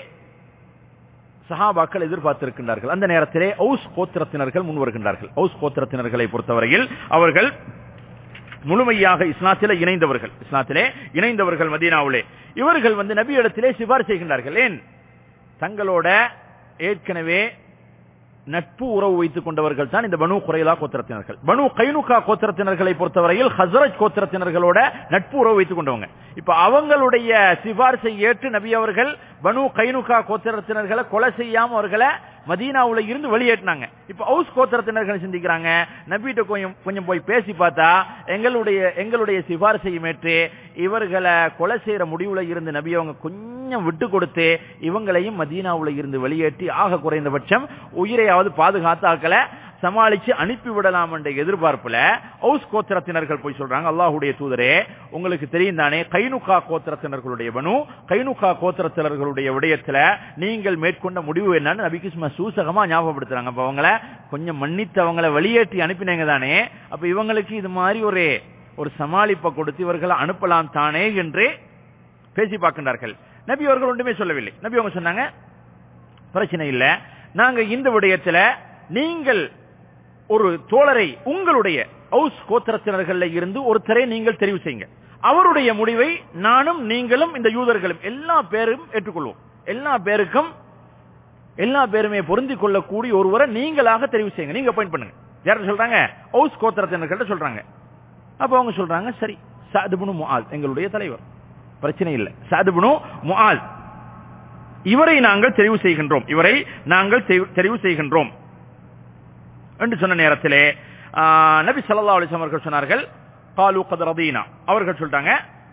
சஹாபாக்கள் எதிர்பார்த்திருக்கின்றார்கள் அந்த நேரத்திலே ஔஸ் கோத்திரத்தினர்கள் முன் வருகின்றார்கள் ஔஸ் கோத்திரத்தினர்களை பொறுத்தவரையில் அவர்கள் முழுமையாக இஸ்லாத்திலே இணைந்தவர்கள் இஸ்லாத்திலே இணைந்தவர்கள் மதீனாவிலே இவர்கள் வந்து நபி இடத்திலே சிபார் செய்கின்றார்கள் ஏன் தங்களோட ஏற்கனவே நட்பு உறவு வைத்துக் கொண்டவர்கள் தான் இந்த பனு குறைலா கோத்திரத்தினர்கள் பனு கைனுகா கோத்திரத்தினர்களை பொறுத்தவரையில் ஹசரத் கோத்திரத்தினர்களோட நட்பு உறவு வைத்துக் கொண்டவங்க இப்ப அவங்களுடைய சிபாரிசை ஏற்று நபி அவர்கள் பனு கைனுகா கோத்திரத்தினர்களை கொலை செய்யாம அவர்களை மதீனாவுல இருந்து வெளியேற்றினாங்க இப்ப ஹவுஸ் கோத்திரத்தினர்கள் சிந்திக்கிறாங்க நபிட்ட கொஞ்சம் கொஞ்சம் போய் பேசி பார்த்தா எங்களுடைய எங்களுடைய சிபாரிசையும் ஏற்று இவர்களை கொலை செய்யற முடிவுல இருந்து நபி அவங்க கொஞ்சம் விட்டு கொடுத்து இவங்களையும் மதீனாவுல இருந்து வெளியேற்றி ஆக குறைந்தபட்சம் உயிரையாவது பாதுகாத்தாக்கல சமாளிச்சு அனுப்பி விடலாம் என்ற எதிர்பார்ப்புல ஹவுஸ் கோத்திரத்தினர்கள் போய் சொல்றாங்க அல்லாஹுடைய தூதரே உங்களுக்கு தெரியும் தானே கைனுகா கோத்திரத்தினர்களுடைய பனு கைனுகா கோத்திரத்தினர்களுடைய விடயத்துல நீங்கள் மேற்கொண்ட முடிவு என்னன்னு நபிக்கு சும்மா சூசகமா ஞாபகப்படுத்துறாங்க அப்ப அவங்கள கொஞ்சம் மன்னித்து அவங்கள வெளியேற்றி அனுப்பினீங்க தானே அப்ப இவங்களுக்கு இது மாதிரி ஒரு ஒரு சமாளிப்பை கொடுத்து இவர்களை அனுப்பலாம் தானே என்று பேசி பார்க்கின்றார்கள் நபி அவர்கள் ஒன்றுமே சொல்லவில்லை நபி அவங்க சொன்னாங்க பிரச்சனை இல்ல நாங்க இந்த விடயத்துல நீங்கள் ஒரு தோழரை உங்களுடைய ஹவுஸ் கோத்திரத்தினர்கள்ல இருந்து ஒருத்தரை நீங்கள் தெரிவு செய்யுங்க அவருடைய முடிவை நானும் நீங்களும் இந்த யூதர்களும் எல்லா பேரும் ஏற்றுக்கொள்வோம் எல்லா பேருக்கும் எல்லா பேருமே பொருந்தி கொள்ளக்கூடிய ஒருவரை நீங்களாக தெரிவு செய்யுங்க நீங்க அப்பாயிண்ட் பண்ணுங்க யாரும் சொல்றாங்க ஹவுஸ் கோத்திரத்தினர்கள்ட்ட சொல்றாங்க அப்ப அவங்க சொல்றாங்க சரி சாதுபுனு முஆத் எங்களுடைய தலைவர் பிரச்சனை இல்லை சாதுபுனு முஆத் இவரை நாங்கள் தெரிவு செய்கின்றோம் இவரை நாங்கள் தெரி- தெரிவு செய்கின்றோம் என்று சொன்ன நேரத்திலே ஆ, நபி ஸல்லல்லாஹு அலைஹி வஸல்லம் அவர்கள் சொன்னார்கள் காலு கத் ரதீனா அவர்கள் சொல்றாங்க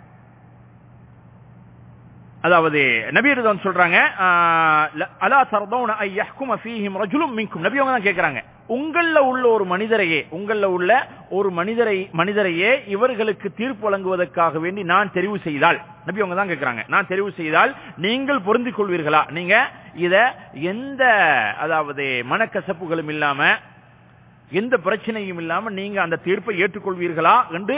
அதாவது நபி ரிதான் சொல்றாங்க ஆ, ல- அலா தர்தௌன ஐ யஹ்கும ஃபீஹிம் ரஜுலும் மின்கும் நபி அவங்க தான் கேக்குறாங்க உங்கள உள்ள ஒரு மனிதரையே உங்கள உள்ள ஒரு மனிதரை மனிதரையே இவர்களுக்கு தீர்ப்பு வழங்குவதற்காக வேண்டி நான் தெரிவு செய்தால் நபி அவங்க தான் கேக்குறாங்க நான் தெரிவு செய்தால் நீங்கள் பொருந்திக் கொள்வீர்களா நீங்க இத எந்த அதாவது மனக்கசப்புகளும் இல்லாம எந்த பிரச்சனையும் இல்லாம நீங்க அந்த தீர்ப்பை ஏற்றுக்கொள்வீர்களா என்று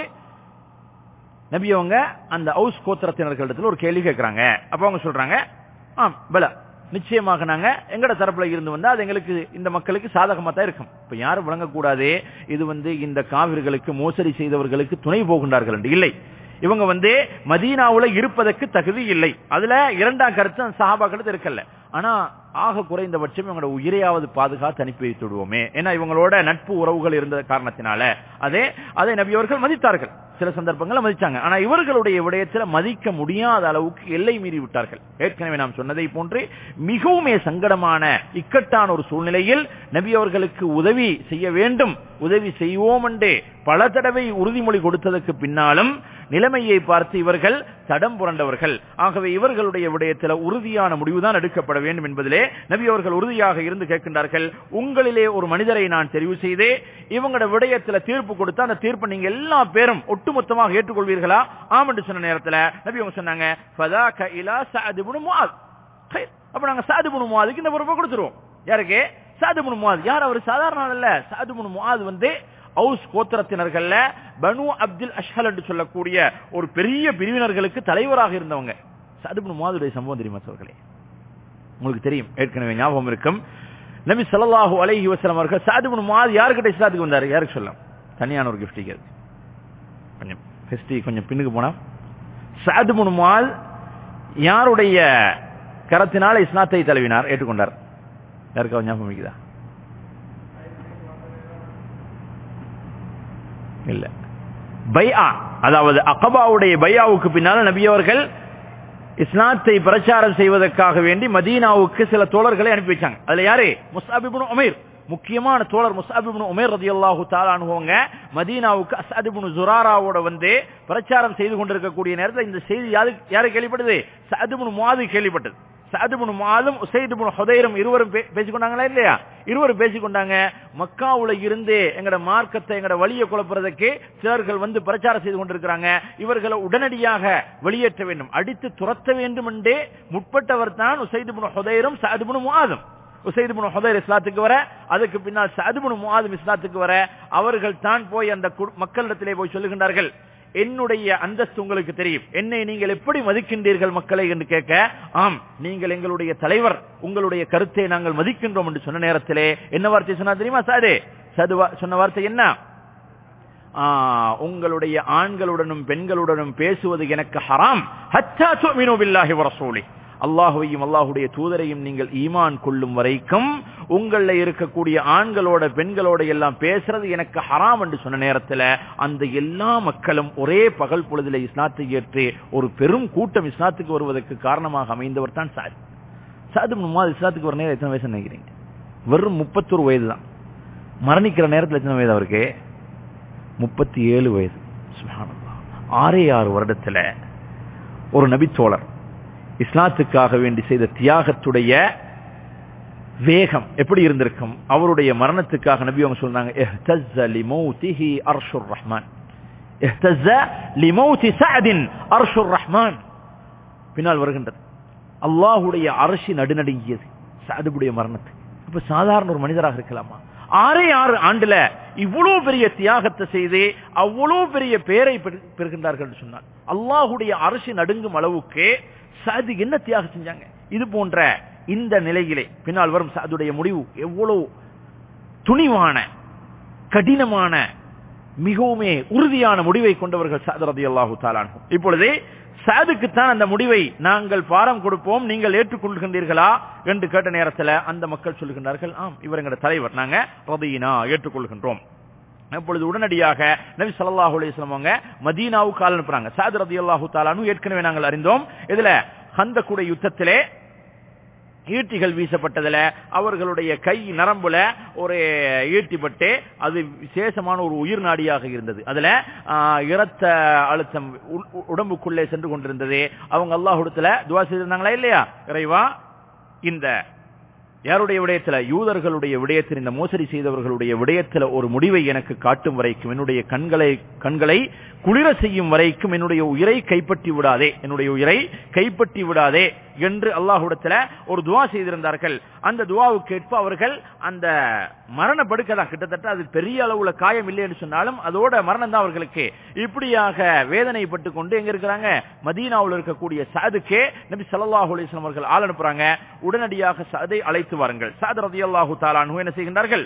நபி அவங்க அந்த ஹவுஸ் கோத்திரத்தினர்களிடத்துல ஒரு கேள்வி கேட்கறாங்க அப்ப அவங்க சொல்றாங்க ஆம் பல நிச்சயமாக நாங்க எங்கட தரப்புல இருந்து வந்தா அது எங்களுக்கு இந்த மக்களுக்கு சாதகமா தான் இருக்கும் இப்ப யாரும் விளங்கக்கூடாது இது வந்து இந்த காவிர்களுக்கு மோசடி செய்தவர்களுக்கு துணை போகின்றார்கள் என்று இல்லை இவங்க வந்து மதீனாவுல இருப்பதற்கு தகுதி இல்லை அதுல இரண்டாம் கருத்து அந்த சஹாபாக்களுக்கு இருக்கல்ல ஆனா ஆக குறைந்தபட்சம் இவங்களோட உயிரையாவது பாதுகாத்து அனுப்பி வைத்து விடுவோமே ஏன்னா இவங்களோட நட்பு உறவுகள் இருந்த காரணத்தினால அதே அதை நபி அவர்கள் மதித்தார்கள் சில சந்தர்ப்பங்களை மதிச்சாங்க ஆனா இவர்களுடைய விடயத்துல மதிக்க முடியாத அளவுக்கு எல்லை மீறி விட்டார்கள் ஏற்கனவே நாம் சொன்னதை போன்று மிகவுமே சங்கடமான இக்கட்டான ஒரு சூழ்நிலையில் நபி அவர்களுக்கு உதவி செய்ய வேண்டும் உதவி செய்வோம் என்றே பல தடவை உறுதிமொழி கொடுத்ததற்கு பின்னாலும் நிலைமையை பார்த்து இவர்கள் தடம் புரண்டவர்கள் ஆகவே இவர்களுடைய விடயத்தில் உறுதியான முடிவுதான் எடுக்கப்பட வேண்டும் என்பதிலே நபி அவர்கள் உறுதியாக இருந்து கேட்கின்றார்கள் உங்களிலே ஒரு மனிதரை நான் தெரிவு செய்தே இவங்களோட விடயத்துல தீர்ப்பு கொடுத்தா அந்த தீர்ப்பை நீங்க எல்லா பேரும் ஒட்டுமொத்தமாக ஏற்றுக்கொள்வீர்களா ஆம் என்று சொன்ன நேரத்துல நபி அவங்க சொன்னாங்க "ஃபதாக இலா சஅத் இப்னு முஆத்." ஹைர். அப்ப நாங்க சாது புனு முஆதுக்கு இந்த பொறுப்பை கொடுத்துருவோம் யாருக்கு சாது புனு முஆத் யார் அவர் சாதாரண ஆள் இல்ல சாது புனு முஆத் வந்து ஹவுஸ் கோத்திரத்தினர்கள்ல பனு அப்துல் அஷ்ஹல் என்று சொல்லக்கூடிய ஒரு பெரிய பிரிவினர்களுக்கு தலைவராக இருந்தவங்க சாது புனு முஆதுடைய சம்பவம் தெரியுமா சோர்களே உங்களுக்கு தெரியும் ஏற்கனவே ஞாபகம் இருக்கும் நபி ஸல்லல்லாஹு அலைஹி வஸல்லம் அவர்கள் சாது புனு முஆத் யார்கிட்ட இஸ்லாத்துக்கு வந்தாரு யாருக்கு சொல்லலாம் தனியான ஒரு கிஃப்ட் இது கொஞ்சம் ஹிஸ்டரி கொஞ்சம் பின்னுக்கு போனா சாது புனு முஆத் யாருடைய கரத்தினால் இஸ்லாத்தை தழுவினார் ஏற்றுக்கொண்டார் யாருக்காவது ஞாபகம் இருக்குதா இல்ல பைஆ அதாவது அகபாவுடைய பையாவுக்கு பின்னால நபி அவர்கள் இஸ்லாத்தை பிரச்சாரம் செய்வதற்காக வேண்டி மதீனாவுக்கு சில தோழர்களை அனுப்பி வச்சாங்க அதுல யாரு முஸ்அபிபுன் உமைர் முக்கியமான தோழர் முஸ்அபிபுன் உமைர் ரதியல்லாஹு தஆலா அனுபவங்க மதீனாவுக்கு அஸ்அதுபுன் ஜுராராவோட வந்து பிரச்சாரம் செய்து கொண்டிருக்கக்கூடிய நேரத்தில் இந்த செய்தி யாரு யாரு கேள்விப்பட்டது சஅதுபுன் முஆது கேள்விப்பட்டது சாதுபுன் மாலும் உசைதுபுன் ஹுதைரும் இருவரும் பே- பேசிக்கொண்டாங்களா இல்லையா இருவரும் பேசிக்கொண்டாங்க மக்காவுல இருந்து எங்கட மார்க்கத்தை எங்கட வழியை குழப்புறதுக்கு சிலர்கள் வந்து பிரச்சாரம் செய்து கொண்டிருக்கிறாங்க இவர்களை உடனடியாக வெளியேற்ற வேண்டும் அடித்து துரத்த வேண்டும் என்றே முற்பட்டவர் தான் உசைதுபுன் ஹுதைரும் சாதுபுன் முஆதும் உசைதுபுன் ஹுதைர் இஸ்லாத்துக்கு வர அதுக்கு பின்னால் சாதுபுன் முஆதும் இஸ்லாத்துக்கு வர அவர்கள் தான் போய் அந்த கு- மக்களிடத்திலே போய் சொல்லுகின்றார்கள் என்னுடைய அந்தஸ்து உங்களுக்கு தெரியும் என்னை நீங்கள் எப்படி மதிக்கின்றீர்கள் மக்களை என்று கேட்க ஆம் நீங்கள் எங்களுடைய தலைவர் உங்களுடைய கருத்தை நாங்கள் மதிக்கின்றோம் என்று சொன்ன நேரத்திலே என்ன வார்த்தை சொன்னா தெரியுமா சாரு சதுவா சொன்ன வார்த்தை என்ன ஆ, உங்களுடைய ஆண்களுடனும் பெண்களுடனும் பேசுவது எனக்கு ஹராம் ஹத்தா துமினு பில்லாஹி வ ரசூலி அல்லாஹுவையும் அல்லாஹுடைய தூதரையும் நீங்கள் ஈமான் கொள்ளும் வரைக்கும் உங்கள இருக்கக்கூடிய ஆண்களோட பெண்களோட எல்லாம் பேசுறது எனக்கு ஹராம் என்று சொன்ன நேரத்துல அந்த எல்லா மக்களும் ஒரே பகல் பொழுதிலே இஸ்லாத்தை ஏற்று ஒரு பெரும் கூட்டம் இஸ்லாத்துக்கு வருவதற்கு காரணமாக அமைந்தவர் தான் சாத் சாது மும்மாது இஸ்லாத்துக்கு ஒரு நேரம் எத்தனை வயசு நினைக்கிறீங்க வெறும் முப்பத்தொரு வயது தான் மரணிக்கிற நேரத்தில் எத்தனை வயது அவருக்கு முப்பத்தி ஏழு வயது சுப்ஹானல்லாஹ். ஆறே ஆறு வருடத்துல ஒரு நபித்தோழர் இஸ்லாத்துக்காக வேண்டி செய்த தியாகத்துடைய வேகம் எப்படி இருந்திருக்கும் அவருடைய மரணத்துக்காக நபி அவங்க சொன்னாங்க "இஹ்தஸ்ஸ லிமௌத்திஹி அர்ஷுர் ரஹ்மான் இஹ்தஸ்ஸ லிமௌத்தி சஅதின் அர்ஷுர் ரஹ்மான் பின்னால் வருகின்றது அல்லாஹுடைய அரசி நடுநடுங்கியது சாதுபுடைய மரணத்துக்கு இப்ப சாதாரண ஒரு மனிதராக இருக்கலாமா ஆறே ஆறு ஆண்டுல இவ்வளவு பெரிய தியாகத்தை செய்து அவ்வளவு பெரிய பேரை பெறு- பெறுகின்றார்கள் என்று சொன்னார் அல்லாஹுடைய அரசு நடுங்கும் அளவுக்கு சாது என்ன தியாகம் செஞ்சாங்க இது போன்ற இந்த நிலையிலே பின்னால் வரும் சாதுடைய முடிவு எவ்வளவு துணிவான கடினமான மிகவுமே உறுதியான முடிவை கொண்டவர்கள் சாது ரதி அல்லாஹு தாலான்ஹும் இப்பொழுது சாதுக்குத்தான் அந்த முடிவை நாங்கள் பாரம் கொடுப்போம் நீங்கள் ஏற்றுக்கொள்கின்றீர்களா என்று கேட்ட நேரத்தில் அந்த மக்கள் சொல்லுகின்றார்கள் ஆம் இவர் எங்களோட தலைவர் நாங்க ரதீனா ஏற்றுக்கொள்கின்றோம் அப்பொழுது உடனடியாக நபி ஸல்லல்லாஹு அலைஹி வஸல்லம் அவங்க மதீனாவுக்கு ஆள் அனுப்புறாங்க சாது ரதியல்லாஹு தஆலானு ஏற்கனவே நாங்கள் அறிந்தோம் இதுல ஹந்தக்குடைய யுத்தத்திலே ஈட்டிகள் வீசப்பட்டதுல அவர்களுடைய கை நரம்புல ஒரு ஈட்டிப்பட்டு அது விசேஷமான ஒரு உயிர் நாடியாக இருந்தது அதுல ஆஹ், இரத்த அழுத்தம் உள்- உடம்புக்குள்ளே சென்று கொண்டிருந்தது அவங்க அல்லாஹுடத்துல துவா செய்திருந்தாங்களா இல்லையா இறைவா இந்த யாருடைய விடயத்துல யூதர்களுடைய விடயத்தில் இந்த மோசடி செய்தவர்களுடைய விடயத்துல ஒரு முடிவை எனக்கு காட்டும் வரைக்கும் என்னுடைய கண்களை கண்களை குளிர செய்யும் வரைக்கும் என்னுடைய உயிரை கைப்பற்றி விடாதே என்னுடைய உயிரை கைப்பற்றி விடாதே என்று அல்லாஹ்விடத்துல ஒரு துவா செய்திருந்தார்கள் அந்த துவாவுக்கு ஏற்ப அவர்கள் அந்த மரண படுக்கை தான் கிட்டத்தட்ட அது பெரிய அளவுல காயம் இல்லை என்று சொன்னாலும் அதோட மரணம் தான் அவர்களுக்கு இப்படியாக வேதனைப்பட்டு கொண்டு எங்க இருக்கிறாங்க மதீனாவில் இருக்கக்கூடிய சாதுக்கே நபி ஸல்லல்லாஹு அலைஹி வஸல்லம் அவர்கள் ஆள் அனுப்புறாங்க உடனடியாக சாதை அழைத்து வாருங்கள் சாத் ரலியல்லாஹு தஆலா அன்ஹு என்ன செய்கின்றார்கள்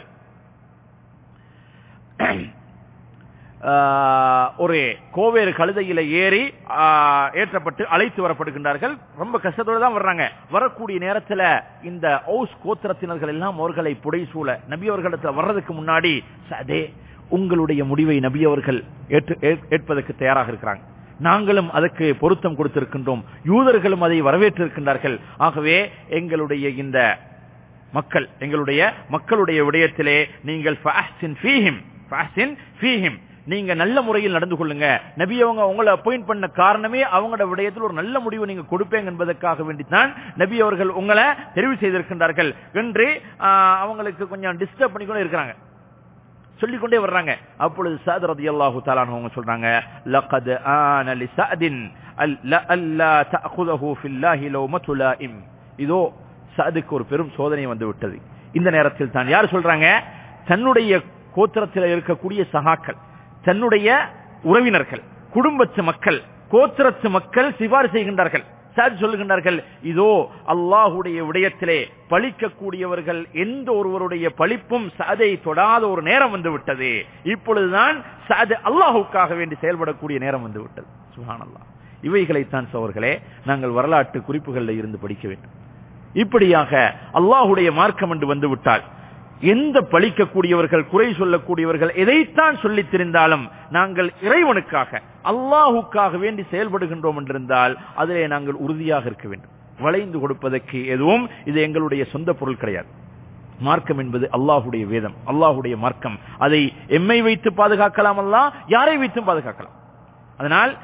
ஆஹ், ஒரு கோவேறு கழுதையில ஏறி ஆஹ், ஏற்றப்பட்டு அழைத்து வரப்படுகின்றார்கள் ரொம்ப கஷ்டத்தோடு தான் வர்றாங்க வரக்கூடிய நேரத்துல இந்த ஔஸ் கோத்திரத்தினர்கள் எல்லாம் அவர்களை புடைசூழ நபி அவர்களிடத்துல வர்றதுக்கு முன்னாடி சதே உங்களுடைய முடிவை நபி அவர்கள் ஏற்று ஏற்- ஏற்பதற்கு தயாராக இருக்கிறாங்க நாங்களும் அதற்கு பொருத்தம் கொடுத்திருக்கின்றோம் யூதர்களும் அதை வரவேற்றிருக்கின்றார்கள் ஆகவே எங்களுடைய இந்த மக்கள் எங்களுடைய மக்களுடைய விடயத்திலே நீங்கள் ஃபஅஹ்சின் ஃபீஹிம் ஃபஅஹ்சின் ஃபீஹிம் நீங்க நல்ல முறையில் நடந்து கொள்ளுங்க நபி அவங்க உங்களை அப்பாயிண்ட் பண்ண காரணமே அவங்களோட விடயத்தில் ஒரு நல்ல முடிவு நீங்க கொடுப்பேங்க என்பதற்காக வேண்டித்தான் நபி அவர்கள் உங்களை தெரிவு செய்திருக்கின்றார்கள் என்று ஆஹ், அவங்களுக்கு கொஞ்சம் டிஸ்டர்ப் பண்ணிக்கொண்டே இருக்கிறாங்க சொல்லிக்கொண்டே வர்றாங்க அப்பொழுது சாத் ரதியல்லாஹு தஆலாஹு அவங்க சொல்றாங்க லகத் ஆன லி சஅதின் அல்ல அல்லா தஅخذஹு ஃபில்லாஹி லௌமத்து லாயிம் இதோ சாதுக்கு ஒரு பெரும் சோதனை வந்து விட்டது இந்த நேரத்தில் தான் யார் சொல்றாங்க தன்னுடைய கோத்திரத்தில் இருக்கக்கூடிய சகாக்கள் தன்னுடைய உறவினர்கள் குடும்பத்து மக்கள் கோத்திரத்து மக்கள் சிபாரிசு செய்கின்றார்கள் சார் சொல்லுகின்றார்கள் இதோ அல்லாஹுடைய விடயத்திலே பழிக்கக்கூடியவர்கள் எந்த ஒருவருடைய பழிப்பும் சாதை தொடாத ஒரு நேரம் வந்து விட்டது இப்பொழுதுதான் சாது அல்லாஹுக்காக வேண்டி செயல்படக்கூடிய நேரம் வந்து விட்டது சுஹானல்லாஹ் இவைகளைத்தான் சோர்களே நாங்கள் வரலாற்று குறிப்புகளில் இருந்து படிக்க வேண்டும் இப்படியாக அல்லாஹுடைய மார்க்கம் என்று வந்து விட்டால் எந்த பழிக்கக்கூடியவர்கள் குறை சொல்லக்கூடியவர்கள் எதைத்தான் சொல்லித் தெரிந்தாலும் நாங்கள் இறைவனுக்காக அல்லாஹுக்காக வேண்டி செயல்படுகின்றோம் என்றிருந்தால் அதிலே நாங்கள் உறுதியாக இருக்க வேண்டும் வளைந்து கொடுப்பதற்கு எதுவும் இது எங்களுடைய சொந்த பொருள் கிடையாது மார்க்கம் என்பது அல்லாஹுடைய வேதம் அல்லாஹுடைய மார்க்கம் அதை எம்மை வைத்து பாதுகாக்கலாம் அல்ல யாரை வைத்தும் பாதுகாக்கலாம் அதனால்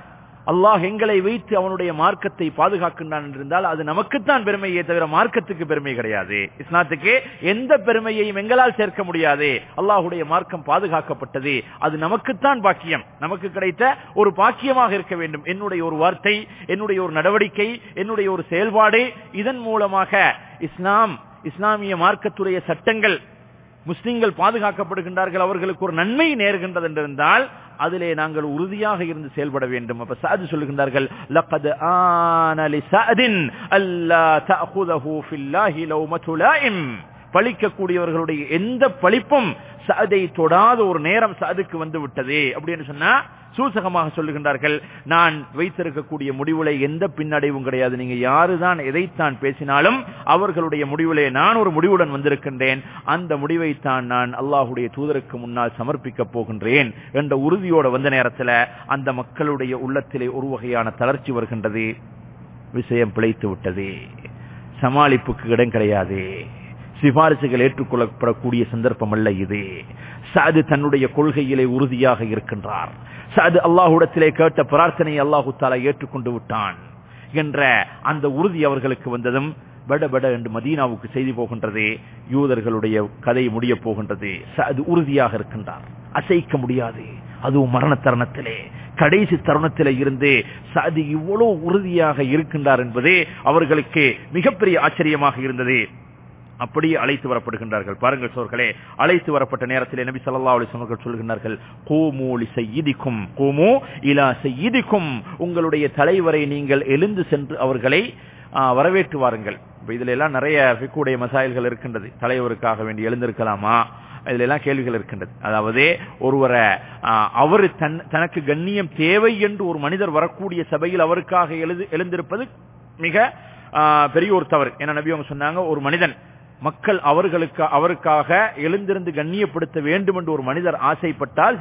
அல்லாஹ் எங்களை வைத்து அவனுடைய மார்க்கத்தை பாதுகாக்கின்றான் என்றிருந்தால் அது நமக்குத்தான் பெருமையே தவிர மார்க்கத்துக்கு பெருமை கிடையாது இஸ்லாத்துக்கு எந்த பெருமையையும் எங்களால் சேர்க்க முடியாது அல்லாஹுடைய மார்க்கம் பாதுகாக்கப்பட்டது அது நமக்குத்தான் பாக்கியம் நமக்கு கிடைத்த ஒரு பாக்கியமாக இருக்க வேண்டும் என்னுடைய ஒரு வார்த்தை என்னுடைய ஒரு நடவடிக்கை என்னுடைய ஒரு செயல்பாடு இதன் மூலமாக இஸ்லாம் இஸ்லாமிய மார்க்கத்துடைய சட்டங்கள் முஸ்லிம்கள் பாதுகாக்கப்படுகின்றார்கள் அவர்களுக்கு ஒரு நன்மை நேர்கின்றது என்றிருந்தால் அதிலே நாங்கள் உறுதியாக இருந்து செயல்பட வேண்டும் அப்ப சாது சொல்லுகின்றார்கள் லக்கது ஆனலி சாதின் அல்லா தஅகுதஹு ஃபில்லாஹி லௌமத்து லாயிம் பழிக்கக்கூடியவர்களுடைய எந்த பழிப்பும் சாதை தொடாத ஒரு நேரம் சாதுக்கு வந்து விட்டது அப்படின்னு சொன்னா சூசகமாக சொல்லுகின்றார்கள் நான் வைத்திருக்கக்கூடிய முடிவுல எந்த பின்னடைவும் கிடையாது நீங்க யாருதான் எதைத்தான் பேசினாலும் அவர்களுடைய முடிவிலே நான் ஒரு முடிவுடன் வந்திருக்கின்றேன் அந்த முடிவைத்தான் நான் அல்லாஹுடைய தூதருக்கு முன்னால் சமர்ப்பிக்க போகின்றேன் என்ற உறுதியோட வந்த நேரத்தில் அந்த மக்களுடைய உள்ளத்திலே ஒரு வகையான தளர்ச்சி வருகின்றது விஷயம் பிழைத்து விட்டது சமாளிப்புக்கு இடம் கிடையாது சிபாரிசுகள் ஏற்றுக்கொள்ளப்படக்கூடிய சந்தர்ப்பம் அல்ல இது சாது தன்னுடைய கொள்கையிலே உறுதியாக இருக்கின்றார் சாது அல்லாஹுடத்திலே கேட்ட பிரார்த்தனையை அல்லாஹு தாலா ஏற்றுக்கொண்டு விட்டான் என்ற அந்த உறுதி அவர்களுக்கு வந்ததும் பட பட என்று மதீனாவுக்கு செய்தி போகின்றது யூதர்களுடைய கதை முடிய போகின்றது சாது உறுதியாக இருக்கின்றார் அசைக்க முடியாது அதுவும் மரண தருணத்திலே கடைசி தருணத்திலே இருந்து சாதி இவ்வளவு உறுதியாக இருக்கின்றார் என்பதே அவர்களுக்கு மிகப்பெரிய ஆச்சரியமாக இருந்தது அப்படியே அழைத்து வரப்படுகின்றார்கள் பாருங்கள் சோர்களே அழைத்து வரப்பட்ட நேரத்தில் நபி சல்லா அலிஸ்வர்கள் சொல்கின்றார்கள் கோமூலி செய்யிதிக்கும் கோமோ இலா செய்யிதிக்கும் உங்களுடைய தலைவரை நீங்கள் எழுந்து சென்று அவர்களை வரவேற்று வாருங்கள் இதுல எல்லாம் நிறைய ஃபிக்குடைய மசாயல்கள் இருக்கின்றது தலைவருக்காக வேண்டி எழுந்திருக்கலாமா இதுல எல்லாம் கேள்விகள் இருக்கின்றது அதாவது ஒருவரை அவர் தன் தனக்கு கண்ணியம் தேவை என்று ஒரு மனிதர் வரக்கூடிய சபையில் அவருக்காக எழுது எழுந்திருப்பது மிக பெரிய ஒரு தவறு என நபி அவங்க சொன்னாங்க ஒரு மனிதன் மக்கள் அவர்களுக்கு அவருக்காக எழுந்திருந்து கண்ணியப்படுத்த வேண்டும் என்று ஒரு மனிதர் ஆசைப்பட்டால்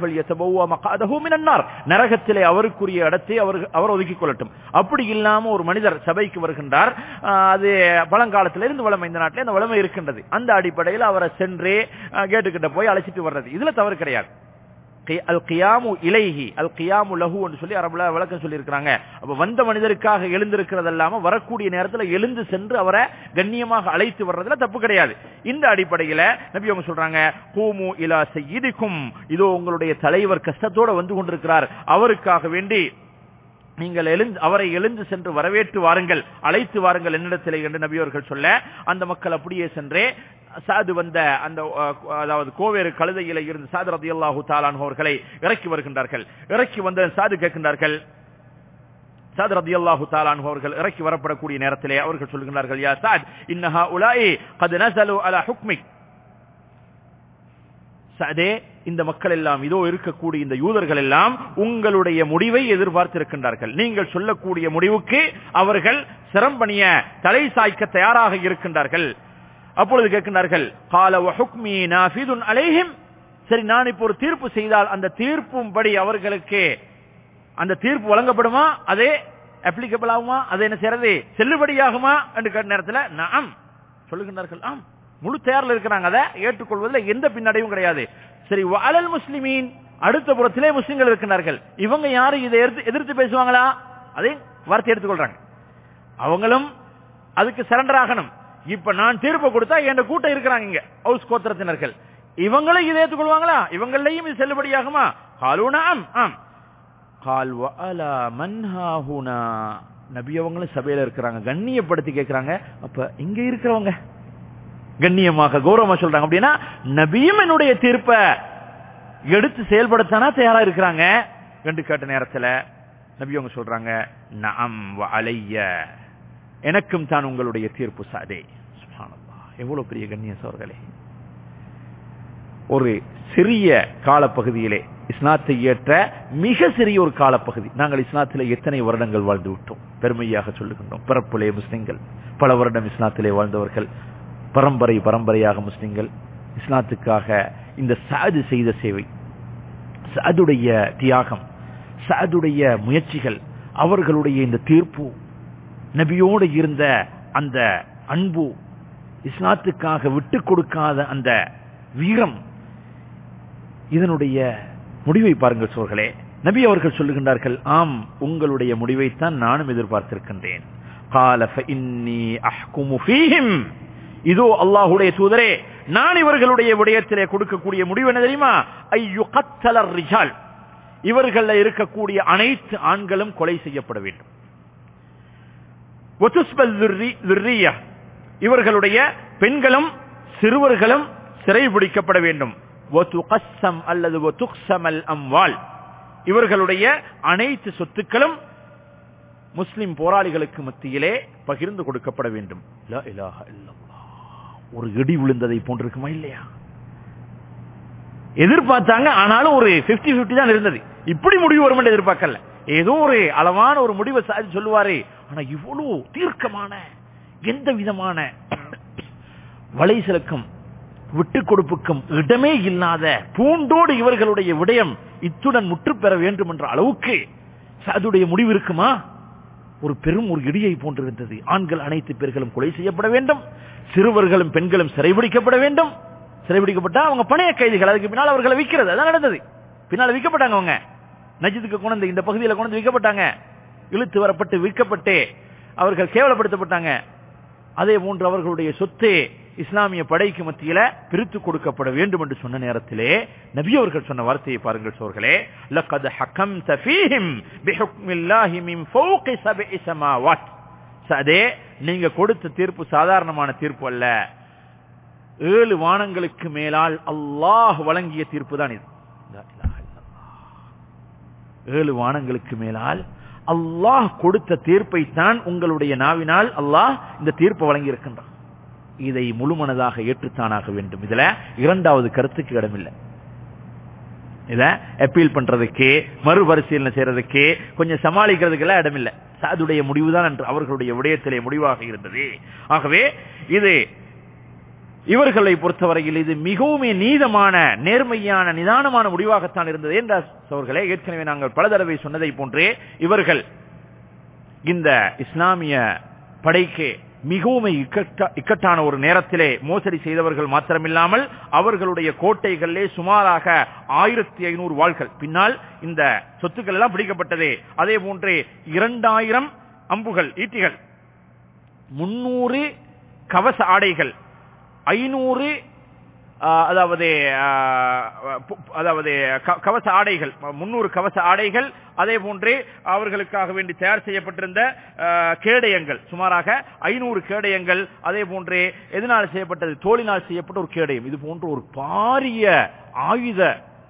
நரகத்திலே அவருக்குரிய இடத்தை அவர் அவர் ஒதுக்கிக் கொள்ளட்டும் அப்படி இல்லாம ஒரு மனிதர் சபைக்கு வருகின்றார் அது பழங்காலத்திலிருந்து வளமை இந்த நாட்டில் அந்த வளமை இருக்கின்றது அந்த அடிப்படையில் அவரை சென்றே கேட்டுக்கிட்ட போய் அழைச்சிட்டு வர்றது இதுல தவறு கிடையாது அல் கியாமு இலைஹி அல் கியாமு லஹு என்று சொல்லி அரபுல விளக்கம் சொல்லி இருக்கிறாங்க அப்ப வந்த மனிதருக்காக எழுந்திருக்கிறது இல்லாம வரக்கூடிய நேரத்தில் எழுந்து சென்று அவரை கண்ணியமாக அழைத்து வர்றதுல தப்பு கிடையாது இந்த அடிப்படையில நபி அவங்க சொல்றாங்க கூமு இலா செய்திக்கும் இதோ உங்களுடைய தலைவர் கஷ்டத்தோட வந்து கொண்டிருக்கிறார் அவருக்காக வேண்டி நீங்கள் எழுந்து அவரை எழுந்து சென்று வரவேற்று வாருங்கள் அழைத்து வாருங்கள் என்னிடத்திலே என்று நபியவர்கள் சொல்ல அந்த மக்கள் அப்படியே சென்றே சாது வந்த அந்த அதாவது கோவேறு கழுதையில இருந்து சாது ரதி அல்லாஹூ தாலான் அவர்களை இறக்கி வருகின்றார்கள் இறக்கி வந்த சாது கேட்கின்றார்கள் சாத் ரதி அல்லாஹு தாலான் அவர்கள் இறக்கி வரப்படக்கூடிய நேரத்திலே அவர்கள் சொல்கின்றார்கள் யா சாத் இன்னஹா உலாயி கது நசலு அலா ஹுக்மிக் சதே இந்த மக்கள் எல்லாம் இதோ இருக்கக்கூடிய இந்த யூதர்கள் எல்லாம் உங்களுடைய முடிவை எதிர்பார்த்திருக்கின்றார்கள் நீங்கள் சொல்லக்கூடிய முடிவுக்கு அவர்கள் சிரம்பணிய தலை சாய்க்க தயாராக இருக்கின்றார்கள் அப்பொழுது கேட்கின்றார்கள் கால வஹுக்மி நாஃபிதுன் அலைஹிம் சரி நான் இப்போ ஒரு தீர்ப்பு செய்தால் அந்த தீர்ப்பும் படி அவர்களுக்கு அந்த தீர்ப்பு வழங்கப்படுமா அதே அப்ளிகபிள் ஆகுமா அது என்ன செய்யறது செல்லுபடியாகுமா என்று கேட்ட நேரத்தில் நாம் சொல்லுகின்றார்கள் ஆம் முழு தயாரில் இருக்கிறாங்க அதை ஏற்றுக்கொள்வதில் எந்த பின்னடைவும் கிடையாது சரி அலல் முஸ்லிமீன் அடுத்த புறத்திலே முஸ்லிம்கள் இருக்கின்றார்கள் இவங்க யாரும் இதை எதிர்த்து பேசுவாங்களா அதே வார்த்தை எடுத்துக்கொள்றாங்க அவங்களும் அதுக்கு சரண்டர் ஆகணும் இப்ப நான் தீர்ப்பு கொடுத்தா என் கூட்டம் இருக்கிறாங்க இங்க ஹவுஸ் கோத்திரத்தினர்கள் இவங்களும் இதை ஏற்றுக்கொள்வாங்களா இவங்களையும் இது செல்லுபடியாகுமா காலூனாம் ஆம் கால் வஅலா மன்ஹாஹுனா நபி அவங்களும் சபையில இருக்கிறாங்க கண்ணியப்படுத்தி கேட்கிறாங்க அப்ப இங்க இருக்கிறவங்க கண்ணியமாக கௌரவமா சொல்றாங்க அப்படின்னா நபியும் என்னுடைய தீர்ப்பை எடுத்து செயல்படுத்தானா தயாரா இருக்கிறாங்க என்று கேட்ட நேரத்துல நபி அவங்க சொல்றாங்க நம் அலைய எனக்கும் தான் உங்களுடைய தீர்ப்பு சாதே எவ்வளவு பெரிய கண்ணிய சோர்களே ஒரு சிறிய காலப்பகுதியிலே இஸ்லாத்தை ஏற்ற மிக சிறிய ஒரு காலப்பகுதி நாங்கள் இஸ்லாத்திலே எத்தனை வருடங்கள் வாழ்ந்து விட்டோம் பெருமையாக சொல்லுகின்றோம் பிறப்பிலே முஸ்லிம்கள் பல வருடம் இஸ்லாத்திலே வாழ்ந்தவர்கள் பரம்பரை பரம்பரையாக முஸ்லிம்கள் இஸ்லாத்துக்காக இந்த சாது செய்த சேவை சாதுடைய தியாகம் சாதுடைய முயற்சிகள் அவர்களுடைய இந்த தீர்ப்பு நபியோடு இருந்த அந்த அன்பு இஸ்லாத்துக்காக விட்டு கொடுக்காத அந்த வீரம் இதனுடைய முடிவை பாருங்கள் சோர்களே நபி அவர்கள் சொல்லுகின்றார்கள் ஆம் உங்களுடைய முடிவைத்தான் நானும் எதிர்பார்த்திருக்கின்றேன் قال فإني أحكم فيهم இதோ அல்லாஹ்வுடைய தூதரே நான் இவர்களுடைய விடயத்திலே கொடுக்கக்கூடிய முடிவு என்ன தெரியுமா ஐயு கத்தலர் ரிஜால் இவர்கள இருக்கக்கூடிய அனைத்து ஆண்களும் கொலை செய்யப்பட வேண்டும் ஒத்துஸ்பல் துர்ரி- துர்ரியா. இவர்களுடைய பெண்களும் சிறுவர்களும் சிறைபிடிக்கப்பட வேண்டும் ஒத்துகஸ்ஸம் அல்லது ஒத்துக்ஸமல் அம்வால் இவர்களுடைய அனைத்து சொத்துக்களும் முஸ்லிம் போராளிகளுக்கு மத்தியிலே பகிர்ந்து கொடுக்கப்பட வேண்டும் லா இலாஹ இல்லல்லாஹ். ஒரு இடி விழுந்ததை போன்றிருக்குமா இல்லையா எதிர்பார்த்தாங்க ஆனாலும் ஒரு 50 50 தான் இருந்தது இப்படி முடிவு வரும் என்று எதிர்பார்க்கல ஏதோ ஒரு அளவான ஒரு முடிவை சாதி சொல்லுவாரு ஆனா இவ்வளவு தீர்க்கமான எந்த விதமான வலைசலுக்கும் விட்டு கொடுப்புக்கும் இடமே இல்லாத பூண்டோடு இவர்களுடைய விடயம் இத்துடன் முற்று பெற வேண்டும் என்ற அளவுக்கு சாதுடைய முடிவு இருக்குமா ஒரு பெரும் ஒரு இடியை போன்றிருந்தது ஆண்கள் அனைத்து பேர்களும் கொலை செய்யப்பட வேண்டும் சிறுவர்களும் பெண்களும் சிறைபிடிக்கப்பட வேண்டும் சிறைபிடிக்கப்பட்டா அவங்க பணைய கைதிகள் அதுக்கு பின்னால் அவர்களை விற்கிறது அதான் நடந்தது பின்னால் விற்கப்பட்டாங்க அவங்க நஜித்துக்கு கொண்டு இந்த பகுதியில் கொண்டு விற்கப்பட்டாங்க இழுத்து வரப்பட்டு விற்கப்பட்டு அவர்கள் கேவலப்படுத்தப்பட்டாங்க அதே போன்று அவர்களுடைய சொத்து இஸ்லாமிய படைக்கு மத்தியில பிரித்து கொடுக்கப்பட வேண்டும் என்று சொன்ன நேரத்திலே நபி அவர்கள் சொன்ன வார்த்தையை பாருங்கள் சோர்களே லக்கத் ஹக்கம்த ஃபீஹிம் பிஹுக்மில்லாஹி மின் ஃபௌகி சப்இ ஸமாவாத் அதே நீங்க கொடுத்த தீர்ப்பு சாதாரணமான தீர்ப்பு அல்ல ஏழு வானங்களுக்கு மேலால் அல்லாஹ் வழங்கிய தீர்ப்பு தான் இது லா இலாஹ இல்லல்லாஹ். ஏழு வானங்களுக்கு மேலால் அல்லாஹ் கொடுத்த தீர்ப்பை தான் உங்களுடைய நாவினால் அல்லாஹ் இந்த தீர்ப்பை வழங்கி இருக்கின்றான் இதை முழுமனதாக ஏற்றுத்தானாக வேண்டும் இதுல இரண்டாவது கருத்துக்கு இடமில்லை இத அப்பீல் பண்றதுக்கு மறுபரிசீலனை செய்யறதுக்கு கொஞ்சம் சமாளிக்கிறதுக்கு எல்லாம் இடமில்லை சாதுடைய முடிவுதான் என்று அவர்களுடைய விடயத்திலே முடிவாக இருந்தது ஆகவே இது இவர்களை பொறுத்தவரையில் இது மிகவும் நீதமான நேர்மையான நிதானமான முடிவாகத்தான் இருந்தது என்ற சோர்களே ஏற்கனவே நாங்கள் பல தடவை சொன்னதை போன்றே இவர்கள் இந்த இஸ்லாமிய படைக்கு மிகவும் இக்கட்ட- இக்கட்டான ஒரு நேரத்திலே மோசடி செய்தவர்கள் மாத்திரமில்லாமல் அவர்களுடைய கோட்டைகளிலே சுமாராக ஆயிரத்தி ஐநூறு வாள்கள் பின்னால் இந்த சொத்துக்கள் எல்லாம் பிடிக்கப்பட்டது அதே போன்றே இரண்டாயிரம் அம்புகள் ஈட்டிகள் முன்னூறு கவச ஆடைகள் ஐநூறு அதாவது ஆ, பு- அதாவது க- கவச ஆடைகள் முன்னூறு கவச ஆடைகள் அதே போன்றே அவர்களுக்காக வேண்டி தயார் செய்யப்பட்டிருந்த ஆ, கேடயங்கள் சுமாராக ஐநூறு கேடயங்கள் அதே போன்றே எதனால் செய்யப்பட்டது தோளினால் செய்யப்பட்ட ஒரு கேடயம் இது போன்ற ஒரு பாரிய ஆயுத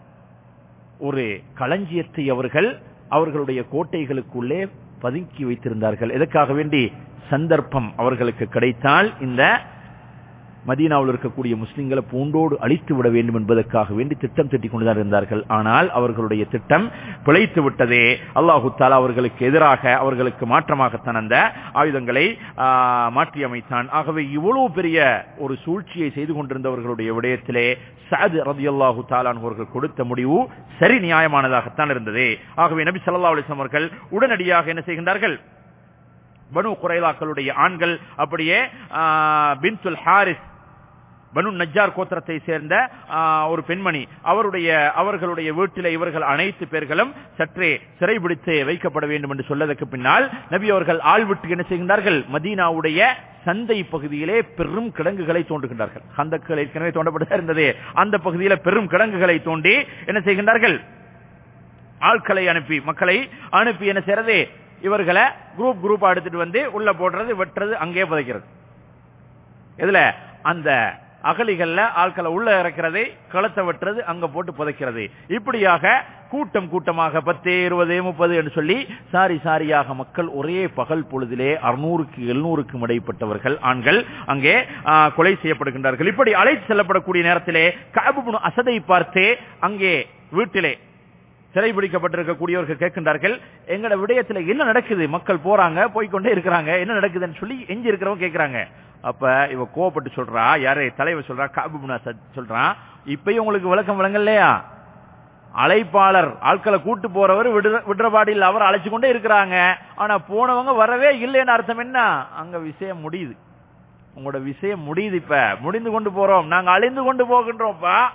ஒரு களஞ்சியத்தை அவர்கள் அவர்களுடைய கோட்டைகளுக்குள்ளே பதுக்கி வைத்திருந்தார்கள் எதற்காக வேண்டி சந்தர்ப்பம் அவர்களுக்கு கிடைத்தால் இந்த மதீனாவில் இருக்கக்கூடிய முஸ்லிம்களை பூண்டோடு அழித்து விட வேண்டும் என்பதற்காக வேண்டி திட்டம் திட்டிக் கொண்டுதான் இருந்தார்கள் ஆனால் அவர்களுடைய திட்டம் பிழைத்து விட்டதே அல்லாஹு தாலா அவர்களுக்கு எதிராக அவர்களுக்கு மாற்றமாகத்தான் அந்த ஆயுதங்களை ஆ, மாற்றி அமைத்தான் ஆகவே இவ்வளவு பெரிய ஒரு சூழ்ச்சியை செய்து கொண்டிருந்தவர்களுடைய விடயத்திலே சாது ரதி அல்லாஹு தாலான் அவர்கள் கொடுத்த முடிவு சரி நியாயமானதாகத்தான் இருந்தது ஆகவே நபி ஸல்லல்லாஹு அலைஹி வஸல்லம் அவர்கள் உடனடியாக என்ன செய்கின்றார்கள் பனு குறைலாக்களுடைய ஆண்கள் அப்படியே ஆ, பின்துல் ஹாரிஸ் பனு நஜ்ஜார் கோத்திரத்தை சேர்ந்த ஆ, ஒரு பெண்மணி அவருடைய அவர்களுடைய வீட்டிலே இவர்கள் அனைத்து பேர்களும் சற்றே சிறைபிடித்து வைக்கப்பட வேண்டும் என்று சொல்லதற்கு பின்னால் நபி அவர்கள் ஆள் விட்டு என்ன செய்கின்றார்கள் மதீனாவுடைய சந்தை பகுதியிலே பெரும் கிடங்குகளை தோண்டுகின்றார்கள் அந்த ஏற்கனவே தோண்டப்பட்டு இருந்தது அந்த பகுதியில பெரும் கிடங்குகளை தோண்டி என்ன செய்கின்றார்கள் ஆட்களை அனுப்பி மக்களை அனுப்பி என்ன செய்யறது இவர்களை குரூப் குரூப்பா எடுத்துட்டு வந்து உள்ள போடுறது வெட்டுறது அங்கே புதைக்கிறது இதுல அந்த அகலிகள்ல ஆட்களை உள்ள இறக்கிறது களத்தை வெட்டுறது அங்க போட்டு புதைக்கிறது இப்படியாக கூட்டம் கூட்டமாக பத்து இருபது முப்பது என்று சொல்லி சாரி சாரியாக மக்கள் ஒரே பகல் பொழுதிலே அறுநூறுக்கு எழுநூறுக்கும் இடைப்பட்டவர்கள் ஆண்கள் அங்கே ஆ, கொலை செய்யப்படுகின்றார்கள் இப்படி அழைத்து செல்லப்படக்கூடிய நேரத்திலே காபுபுனு அசதை பார்த்தே அங்கே வீட்டிலே சிறைபிடிக்கப்பட்டிருக்கக்கூடியவர்கள் கேட்கின்றார்கள் எங்கட விடயத்துல என்ன நடக்குது மக்கள் போறாங்க போய்க்கொண்டே இருக்கிறாங்க என்ன நடக்குதுன்னு சொல்லி எஞ்சி இருக்கிறவங்க கேட்கிறாங்க அப்ப இவ கோவப்பட்டு சொல்றா யாரு தலைவர் சொல்றா காபுபுனா சொல்றான் இப்பயும் உங்களுக்கு விளக்கம் விளங்கலையா அழைப்பாளர் ஆட்களை கூட்டு போறவர் விடுற- விடுறபாடியில் அவர் அழைச்சு கொண்டே இருக்கிறாங்க ஆனா போனவங்க வரவே இல்லைன்னு அர்த்தம் என்ன அங்க விஷயம் முடியுது உங்களோட விஷயம் முடியுது இப்ப முடிந்து கொண்டு போறோம் நாங்க அழிந்து கொண்டு போகின்றோம்ப்பா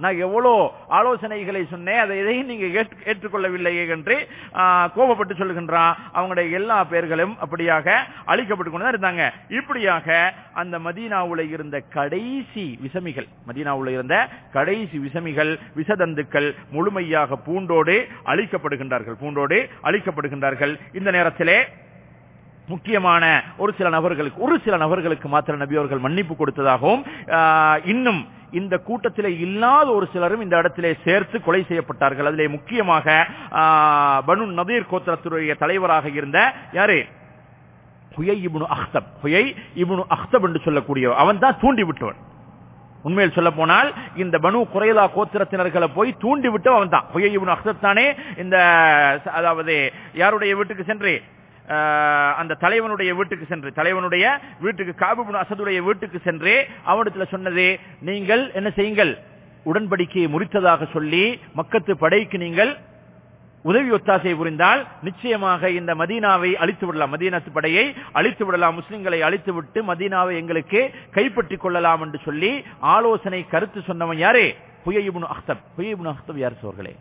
நான் எவ்வளோ ஆலோசனைகளை சொன்னேன் அதை எதையும் நீங்க ஏற்று- ஏற்றுக்கொள்ளவில்லை என்று ஆ, கோபப்பட்டு சொல்லுகின்றான் அவங்களுடைய எல்லா பெயர்களும் அப்படியாக அழிக்கப்பட்டு கொண்டு தான் இருந்தாங்க இப்படியாக அந்த மதீனாவுல இருந்த கடைசி விசமிகள் மதீனாவுல இருந்த கடைசி விசமிகள் விசதந்துக்கள் முழுமையாக பூண்டோடு அழிக்கப்படுகின்றார்கள் பூண்டோடு அழிக்கப்படுகின்றார்கள் இந்த நேரத்திலே முக்கியமான ஒரு சில நபர்களுக்கு ஒரு சில நபர்களுக்கு மாத்திர நபி அவர்கள் மன்னிப்பு கொடுத்ததாகவும் ஆஹ், இன்னும் இந்த கூட்டத்திலே இல்லாத ஒரு சிலரும் இந்த இடத்திலே சேர்த்து கொலை செய்யப்பட்டார்கள் அதிலே முக்கியமாக ஆஹ், பனு நதீர் கோத்திரத்துடைய தலைவராக இருந்த யாரு ஹுயை இப்னு அஹ்தப் ஹுயை இப்னு அஹ்தப் என்று சொல்லக்கூடிய அவன் தான் தூண்டி விட்டவன் உண்மையில் சொல்ல போனால் இந்த பனு குறைலா கோத்திரத்தினர்களை போய் தூண்டி விட்டு அவன் தான் ஹுயை இப்னு அஹ்தப் தானே இந்த அதாவது யாருடைய வீட்டுக்கு சென்று ஆஹ், அந்த தலைவனுடைய வீட்டுக்கு சென்று தலைவனுடைய வீட்டுக்கு காபுபுன் அசதுடைய வீட்டுக்கு சென்று அவனிடத்துல சொன்னது நீங்கள் என்ன செய்யுங்கள் உடன்படிக்கையை முறித்ததாக சொல்லி மக்கத்து படைக்கு நீங்கள் உதவி ஒத்தாசை புரிந்தால் நிச்சயமாக இந்த மதீனாவை அழித்து விடலாம் மதீனத்து படையை அழித்து விடலாம் முஸ்லிம்களை அழித்து விட்டு மதீனாவை எங்களுக்கு கைப்பற்றிக் கொள்ளலாம் என்று சொல்லி ஆலோசனை கருத்து சொன்னவன் யாரே ஹுயைபுன் அஹ்தப் ஹுயைபுன் அஹ்தப் யார் சோர்களே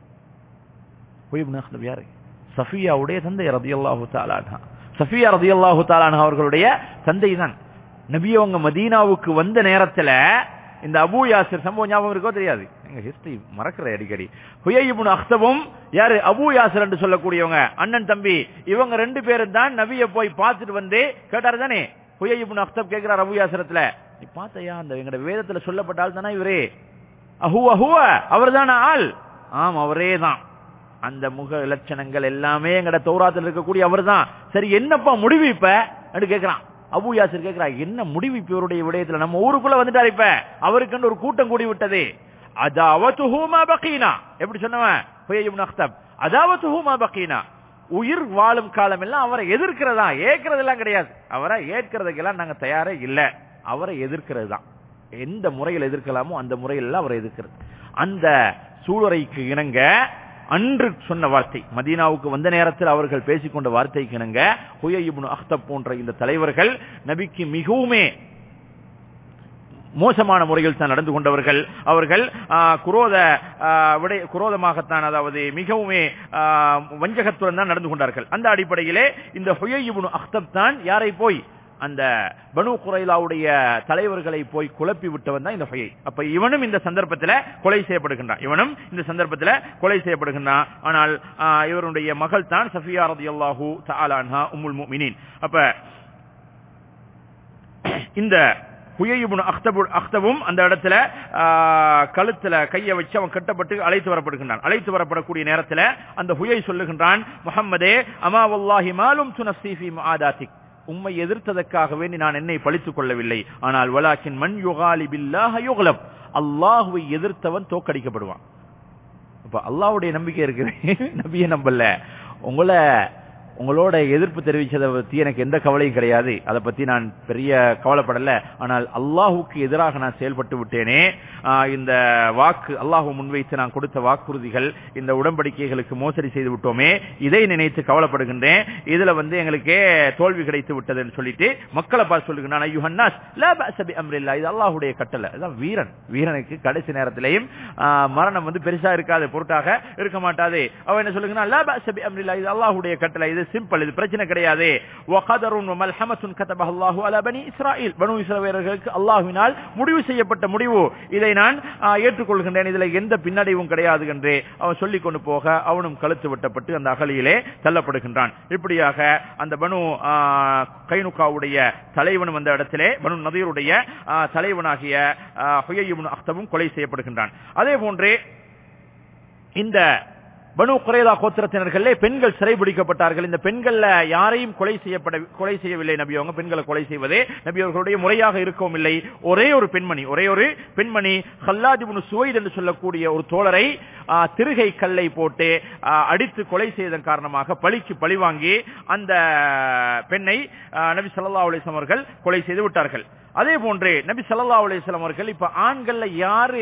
ஹுயைபுன் அஹ்தப் யாரு சஃபியாவுடைய தந்தை ரதியல்லாஹு தாலானா சஃபியா ரதியல்லாஹு தாலானா அவர்களுடைய தந்தை தான் நபி அவங்க மதீனாவுக்கு வந்த நேரத்துல இந்த அபூ யாசிர் சம்பவம் ஞாபகம் இருக்கோ தெரியாது எங்க ஹிஸ்டரி மறக்கிற அடிக்கடி ஹுயைபுன் அஹ்தபும் யாரு அபூ யாசிர் என்று சொல்லக்கூடியவங்க அண்ணன் தம்பி இவங்க ரெண்டு பேரும் தான் நபியை போய் பார்த்துட்டு வந்து கேட்டாரு தானே ஹுயைபுன் அஹ்தப் கேட்கிறார் அபூ யாசிரத்துல நீ பார்த்தையா அந்த எங்கட வேதத்துல சொல்லப்பட்ட ஆள் தானே இவரே அஹுவ அஹுவ அவர்தான ஆள் ஆம் அவரே தான் அந்த முக லட்சணங்கள் எல்லாமே எங்கட தௌராத்தில் இருக்கக்கூடிய அவர்தான் சரி என்னப்பா முடிவு இப்ப என்று கேக்குறான் அபு யாசிர் கேக்குறா என்ன முடிவு இப்ப இவருடைய விடயத்துல நம்ம ஊருக்குள்ள வந்துட்டாரு இப்ப அவருக்கு ஒரு கூட்டம் கூடி விட்டது அதாவத்துஹூமா பக்கீனா எப்படி சொன்னவன் ஹுயை இப்னு அக்தப் அதாவத்துஹூமா பக்கீனா உயிர் வாழும் காலம் எல்லாம் அவரை எதிர்க்கிறதா ஏற்கிறதெல்லாம் கிடையாது அவரை ஏற்கிறதுக்கெல்லாம் நாங்க தயாரே இல்ல அவரை எதிர்க்கிறது தான் எந்த முறையில் எதிர்க்கலாமோ அந்த முறையில் எல்லாம் அவரை எதிர்க்கிறது அந்த சூழலைக்கு இணங்க அன்று சொன்ன வார்த்தை மதீனாவுக்கு வந்த நேரத்தில் அவர்கள் பேசிக்கொண்ட வார்த்தைக்கு இணங்க ஹுயை இப்னு அக்தப் போன்ற இந்த தலைவர்கள் நபிக்கு மிகவுமே மோசமான முறையில் தான் நடந்து கொண்டவர்கள் அவர்கள் ஆ, குரோத ஆ, விடை குரோதமாகத்தான் அதாவது மிகவுமே ஆ, வஞ்சகத்துடன் தான் நடந்து கொண்டார்கள் அந்த அடிப்படையிலே இந்த ஹுயை இப்னு அக்தப் தான் யாரை போய் அந்த பனு குரைலாவுடைய தலைவர்களை போய் குழப்பி விட்டவன் தான் இந்த ஹுயை அப்ப இவனும் இந்த சந்தர்ப்பத்தில் கொலை செய்யப்படுகின்றான் இவனும் இந்த சந்தர்ப்பத்தில் கொலை செய்யப்படுகின்றான் ஆனால் ஆ, இவருடைய மகள் தான் சஃபியா ரதியல்லாஹு தஆலா அன்ஹா உம்முல் முஃமினீன் அப்ப இந்த ஹுயைபுன் அக்தபு அக்தபும் அந்த இடத்துல ஆ, கழுத்துல கையை வச்சு அவன் கட்டப்பட்டு அழைத்து வரப்படுகின்றான் அழைத்து வரப்படக்கூடிய நேரத்துல அந்த ஹுயை சொல்லுகின்றான் முஹம்மதே அமா வல்லாஹி மாலும் துனஃப்ஸி ஃபீ முஆதாத்திக் உம்மை எதிர்த்ததற்காக வேண்டி நான் என்னை பழித்துக் கொள்ளவில்லை ஆனால் வலாக்கின் மன் யுகாலி பில்லாஹ யுக்லப் அல்லாஹ்வை எதிர்த்தவன் தோக்கடிக்கப்படுவான் அப்ப அல்லாஹ்வுடைய நம்பிக்கை இருக்குது நபியை நம்பல உங்களை உங்களோட எதிர்ப்பு தெரிவிச்சதை பத்தி எனக்கு எந்த கவலையும் கிடையாது அதை பத்தி நான் பெரிய கவலைப்படல ஆனால் அல்லாஹுக்கு எதிராக நான் செயல்பட்டு விட்டேனே ஆஹ் இந்த வாக்கு அல்லாஹு முன்வைத்து நான் கொடுத்த வாக்குறுதிகள் இந்த உடன்படிக்கைகளுக்கு மோசடி செய்து விட்டோமே இதை நினைத்து கவலைப்படுகின்றேன் இதுல வந்து எங்களுக்கே தோல்வி கிடைத்து விட்டதுன்னு சொல்லிட்டு மக்களை பார்த்து சொல்லுகிறான் ஐயுஹன்னாஸ் லா பஅஸ பி அம்ரில்லா இது அல்லாஹ்வுடைய கட்டளை அதான் வீரன் வீரனுக்கு கடைசி நேரத்திலேயும் ஆஹ், மரணம் வந்து பெருசா இருக்காது பொருட்டாக இருக்க மாட்டாது அவன் என்ன சொல்லுகிறான் லா பஅஸ பி அம்ரில்லா இது அல்லாஹ்வுடைய கட்டளை இது சிம்பிள் இது பிரச்சனை கிடையாது வகதருன் வமல்ஹமத்துன் கதபஹ அல்லாஹு அலா பனி இஸ்ராயில் பனு இஸ்ரவேலர்களுக்கு அல்லாஹ்வினால் முடிவு செய்யப்பட்ட முடிவு இதை நான் ஆஹ், ஏற்றுக்கொள்கின்றேன் இதுல எந்த பின்னடைவும் கிடையாது என்று அவன் சொல்லிக் கொண்டு போக அவனும் கழுத்து வெட்டப்பட்டு அந்த அகலியிலே தள்ளப்படுகின்றான் இப்படியாக அந்த பனு ஆஹ், கைனுகாவுடைய தலைவனும் அந்த இடத்திலே பனு நதீருடைய ஆஹ், தலைவனாகிய ஆஹ், ஹுயை இப்னு அக்தபும் கொலை செய்யப்படுகின்றான் அதே போன்றே இந்த பனு குறைலா கோத்திரத்தினர்களே பெண்கள் சிறைபிடிக்கப்பட்டார்கள் இந்த பெண்கள்ல யாரையும் கொலை செய்யப்பட கொலை செய்யவில்லை நபி அவங்க பெண்களை கொலை செய்வதே நபி அவர்களுடைய முறையாக இருக்கவும் இல்லை ஒரே ஒரு பெண்மணி ஒரே ஒரு பெண்மணி ஹல்லாதிபுனு சுவைத் என்று சொல்லக்கூடிய ஒரு தோழரை ஆ, திருகை கல்லை போட்டு ஆ, அடித்து கொலை செய்ததன் காரணமாக பழிக்கு பழி வாங்கி அந்த பெண்ணை ஆ, நபி ஸல்லல்லாஹு அலைஹி வஸல்லம் அவர்கள் கொலை செய்து விட்டார்கள் அதே போன்று நபி ஸல்லல்லாஹு அலைஹி வஸல்லம் அவர்கள் இப்ப ஆண்கள்ல யாரு